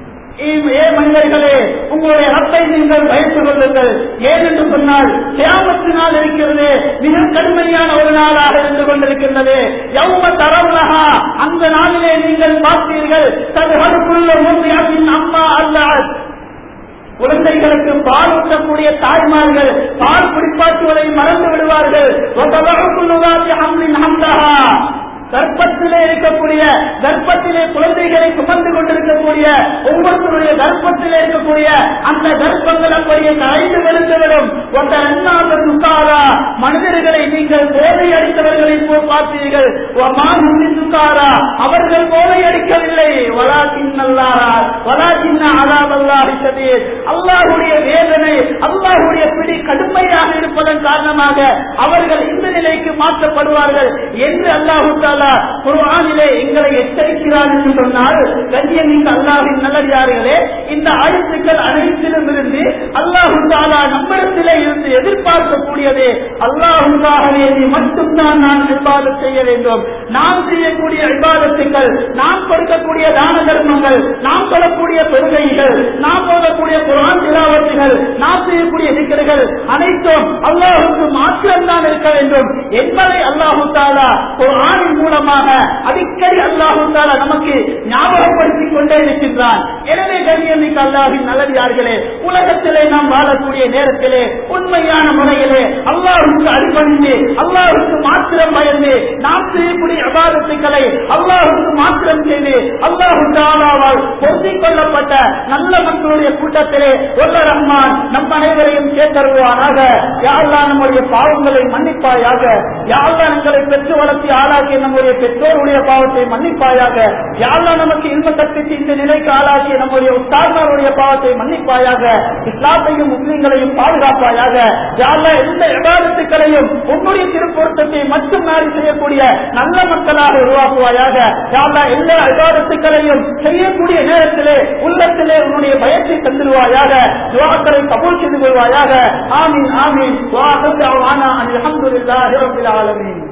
ஏ மனிதர்களே உங்களுடைய ரத்தை நீங்கள் பயந்து கொள்ளுங்கள் ஏன் என்று சொன்னால் தியாமத்தினால் இருக்கிறது மிக கடுமையான ஒரு நாளாக இருந்து கொண்டிருக்கின்றது எவ்வளவு தரவுலகா அந்த நாளிலே நீங்கள் பார்த்தீர்கள் தகுதிக்குள்ள மூன்றியாவின் அம்மா அல்லாஹ் குழந்தைகளுக்கு பால் ஊட்டக்கூடிய தாய்மார்கள் பால் குடிப்பாட்டுவதை மறந்து விடுவார்கள் கர்ப்பத்திலே இருக்கக்கூடிய கர்ப்பத்திலே குழந்தைகளை சுமந்து கொண்டிருக்கக்கூடிய ஒவ்வொருத்தருடைய கர்ப்பத்திலே இருக்கக்கூடிய அந்த கர்ப்பங்கள் அப்படியே கரைந்து விழுந்துவிடும் ஒன்ற அண்ணாத சுக்காரா மனிதர்களை நீங்கள் போதை அடித்தவர்களை போல் பார்த்தீர்கள் சுக்காரா அவர்கள் போதை அடிக்கவில்லை வலா சின்னல்லாரா வலா சின்ன அலாவல்லாஹி அல்லாஹுடைய வேதனை அல்லாஹுடைய பிடி கடுமையாக இருப்பதன் காரணமாக அவர்கள் இந்த நிலைக்கு மாற்றப்படுவார்கள் என்று அல்லாஹு தாலா குர்ஆனிலே எங்களை எச்சரிக்கிறார் என்று சொன்னால் கண்ணியமிக்க அல்லாஹின் நல்லடியார்களே இந்த ஆயுத்துக்கள் அனைத்திலும் இருந்து அல்லாஹு தாலா நம்மிடத்திலே இருந்து எதிர்பார்க்கக்கூடியது அல்லாஹுக்காகவே நீ மட்டும்தான் நான் விவாதம் செய்ய வேண்டும் நாம் செய்யக்கூடிய விவாதத்துக்கள் நாம் கொடுக்கக்கூடிய தான தர்மங்கள் நாம் சொல்லக்கூடிய பெருகைகள் நாம் போதக்கூடிய குரான் திலாவத்துகள் நாம் செய்யக்கூடிய சிக்கல்கள் அனைத்தும் அல்லாஹுக்கு மாத்திரம்தான் இருக்க வேண்டும் என்பதை அல்லாஹு தாலா குரானின் மூலமாக அடிக்கடி அல்லாஹு தாலா நமக்கு ஞாபகப்படுத்திக் கொண்டே இருக்கின்றான் எனவே கண்ணியமிக்க அல்லாஹின் நல்லடியார்களே உலகத்திலே நாம் வாழக்கூடிய நேரத்திலே உண்மையான முறையிலே அல்லாஹுக்கு அடிபணிந்து அல்லாஹுக்கு மாத்திரம் பயந்து நாம் செய்யக்கூடிய அபாதத்துக்களை அல்லாஹுக்கு மாத்திரம் செய்து அல்லாஹு தாலாவால் பொருத்திக் கொள்ளப்பட்ட நல்ல மக்களுடைய கூட்டத்திலே ஒல்ல ரஹ்மான் நம் அனைவரையும் சேர்த்தருவானாக யாழ்லா நம்முடைய பாவங்களை மன்னிப்பாயாக யாழ்லா எங்களை பெற்று வளர்த்தி ஆளாக்கிய நம்முடைய பெற்றோருடைய பாவத்தை மன்னிப்பாயாக யாழ்லா நமக்கு இன்ப கற்பித்து இந்த நிலைக்கு ஆளாக்கிய நம்முடைய உத்தாரணருடைய பாவத்தை மன்னிப்பாயாக இஸ்லாத்தையும் முஸ்லீம்களையும் பாதுகாப்பாயாக யாழ்லா எந்த விவாதத்துக்களையும் உன்னுடைய திருப்பொருத்தத்தை மட்டும் நாடி செய்யக்கூடிய நல்ல மக்களாக உருவாக்குவாயாக யாழ்லா எல்லா விவாதத்துக்களையும் செய்யக்கூடிய நேரத்திலே உள்ளத்திலே உன்னுடைய பயத்தை தந்துடுவாயாக துவாக்களை கபூல் செய்து கொள்வாயாக ஆமீன் ஆமீன் வா அல்ஹம்துலில்லாஹி ரப்பில் ஆலமீன்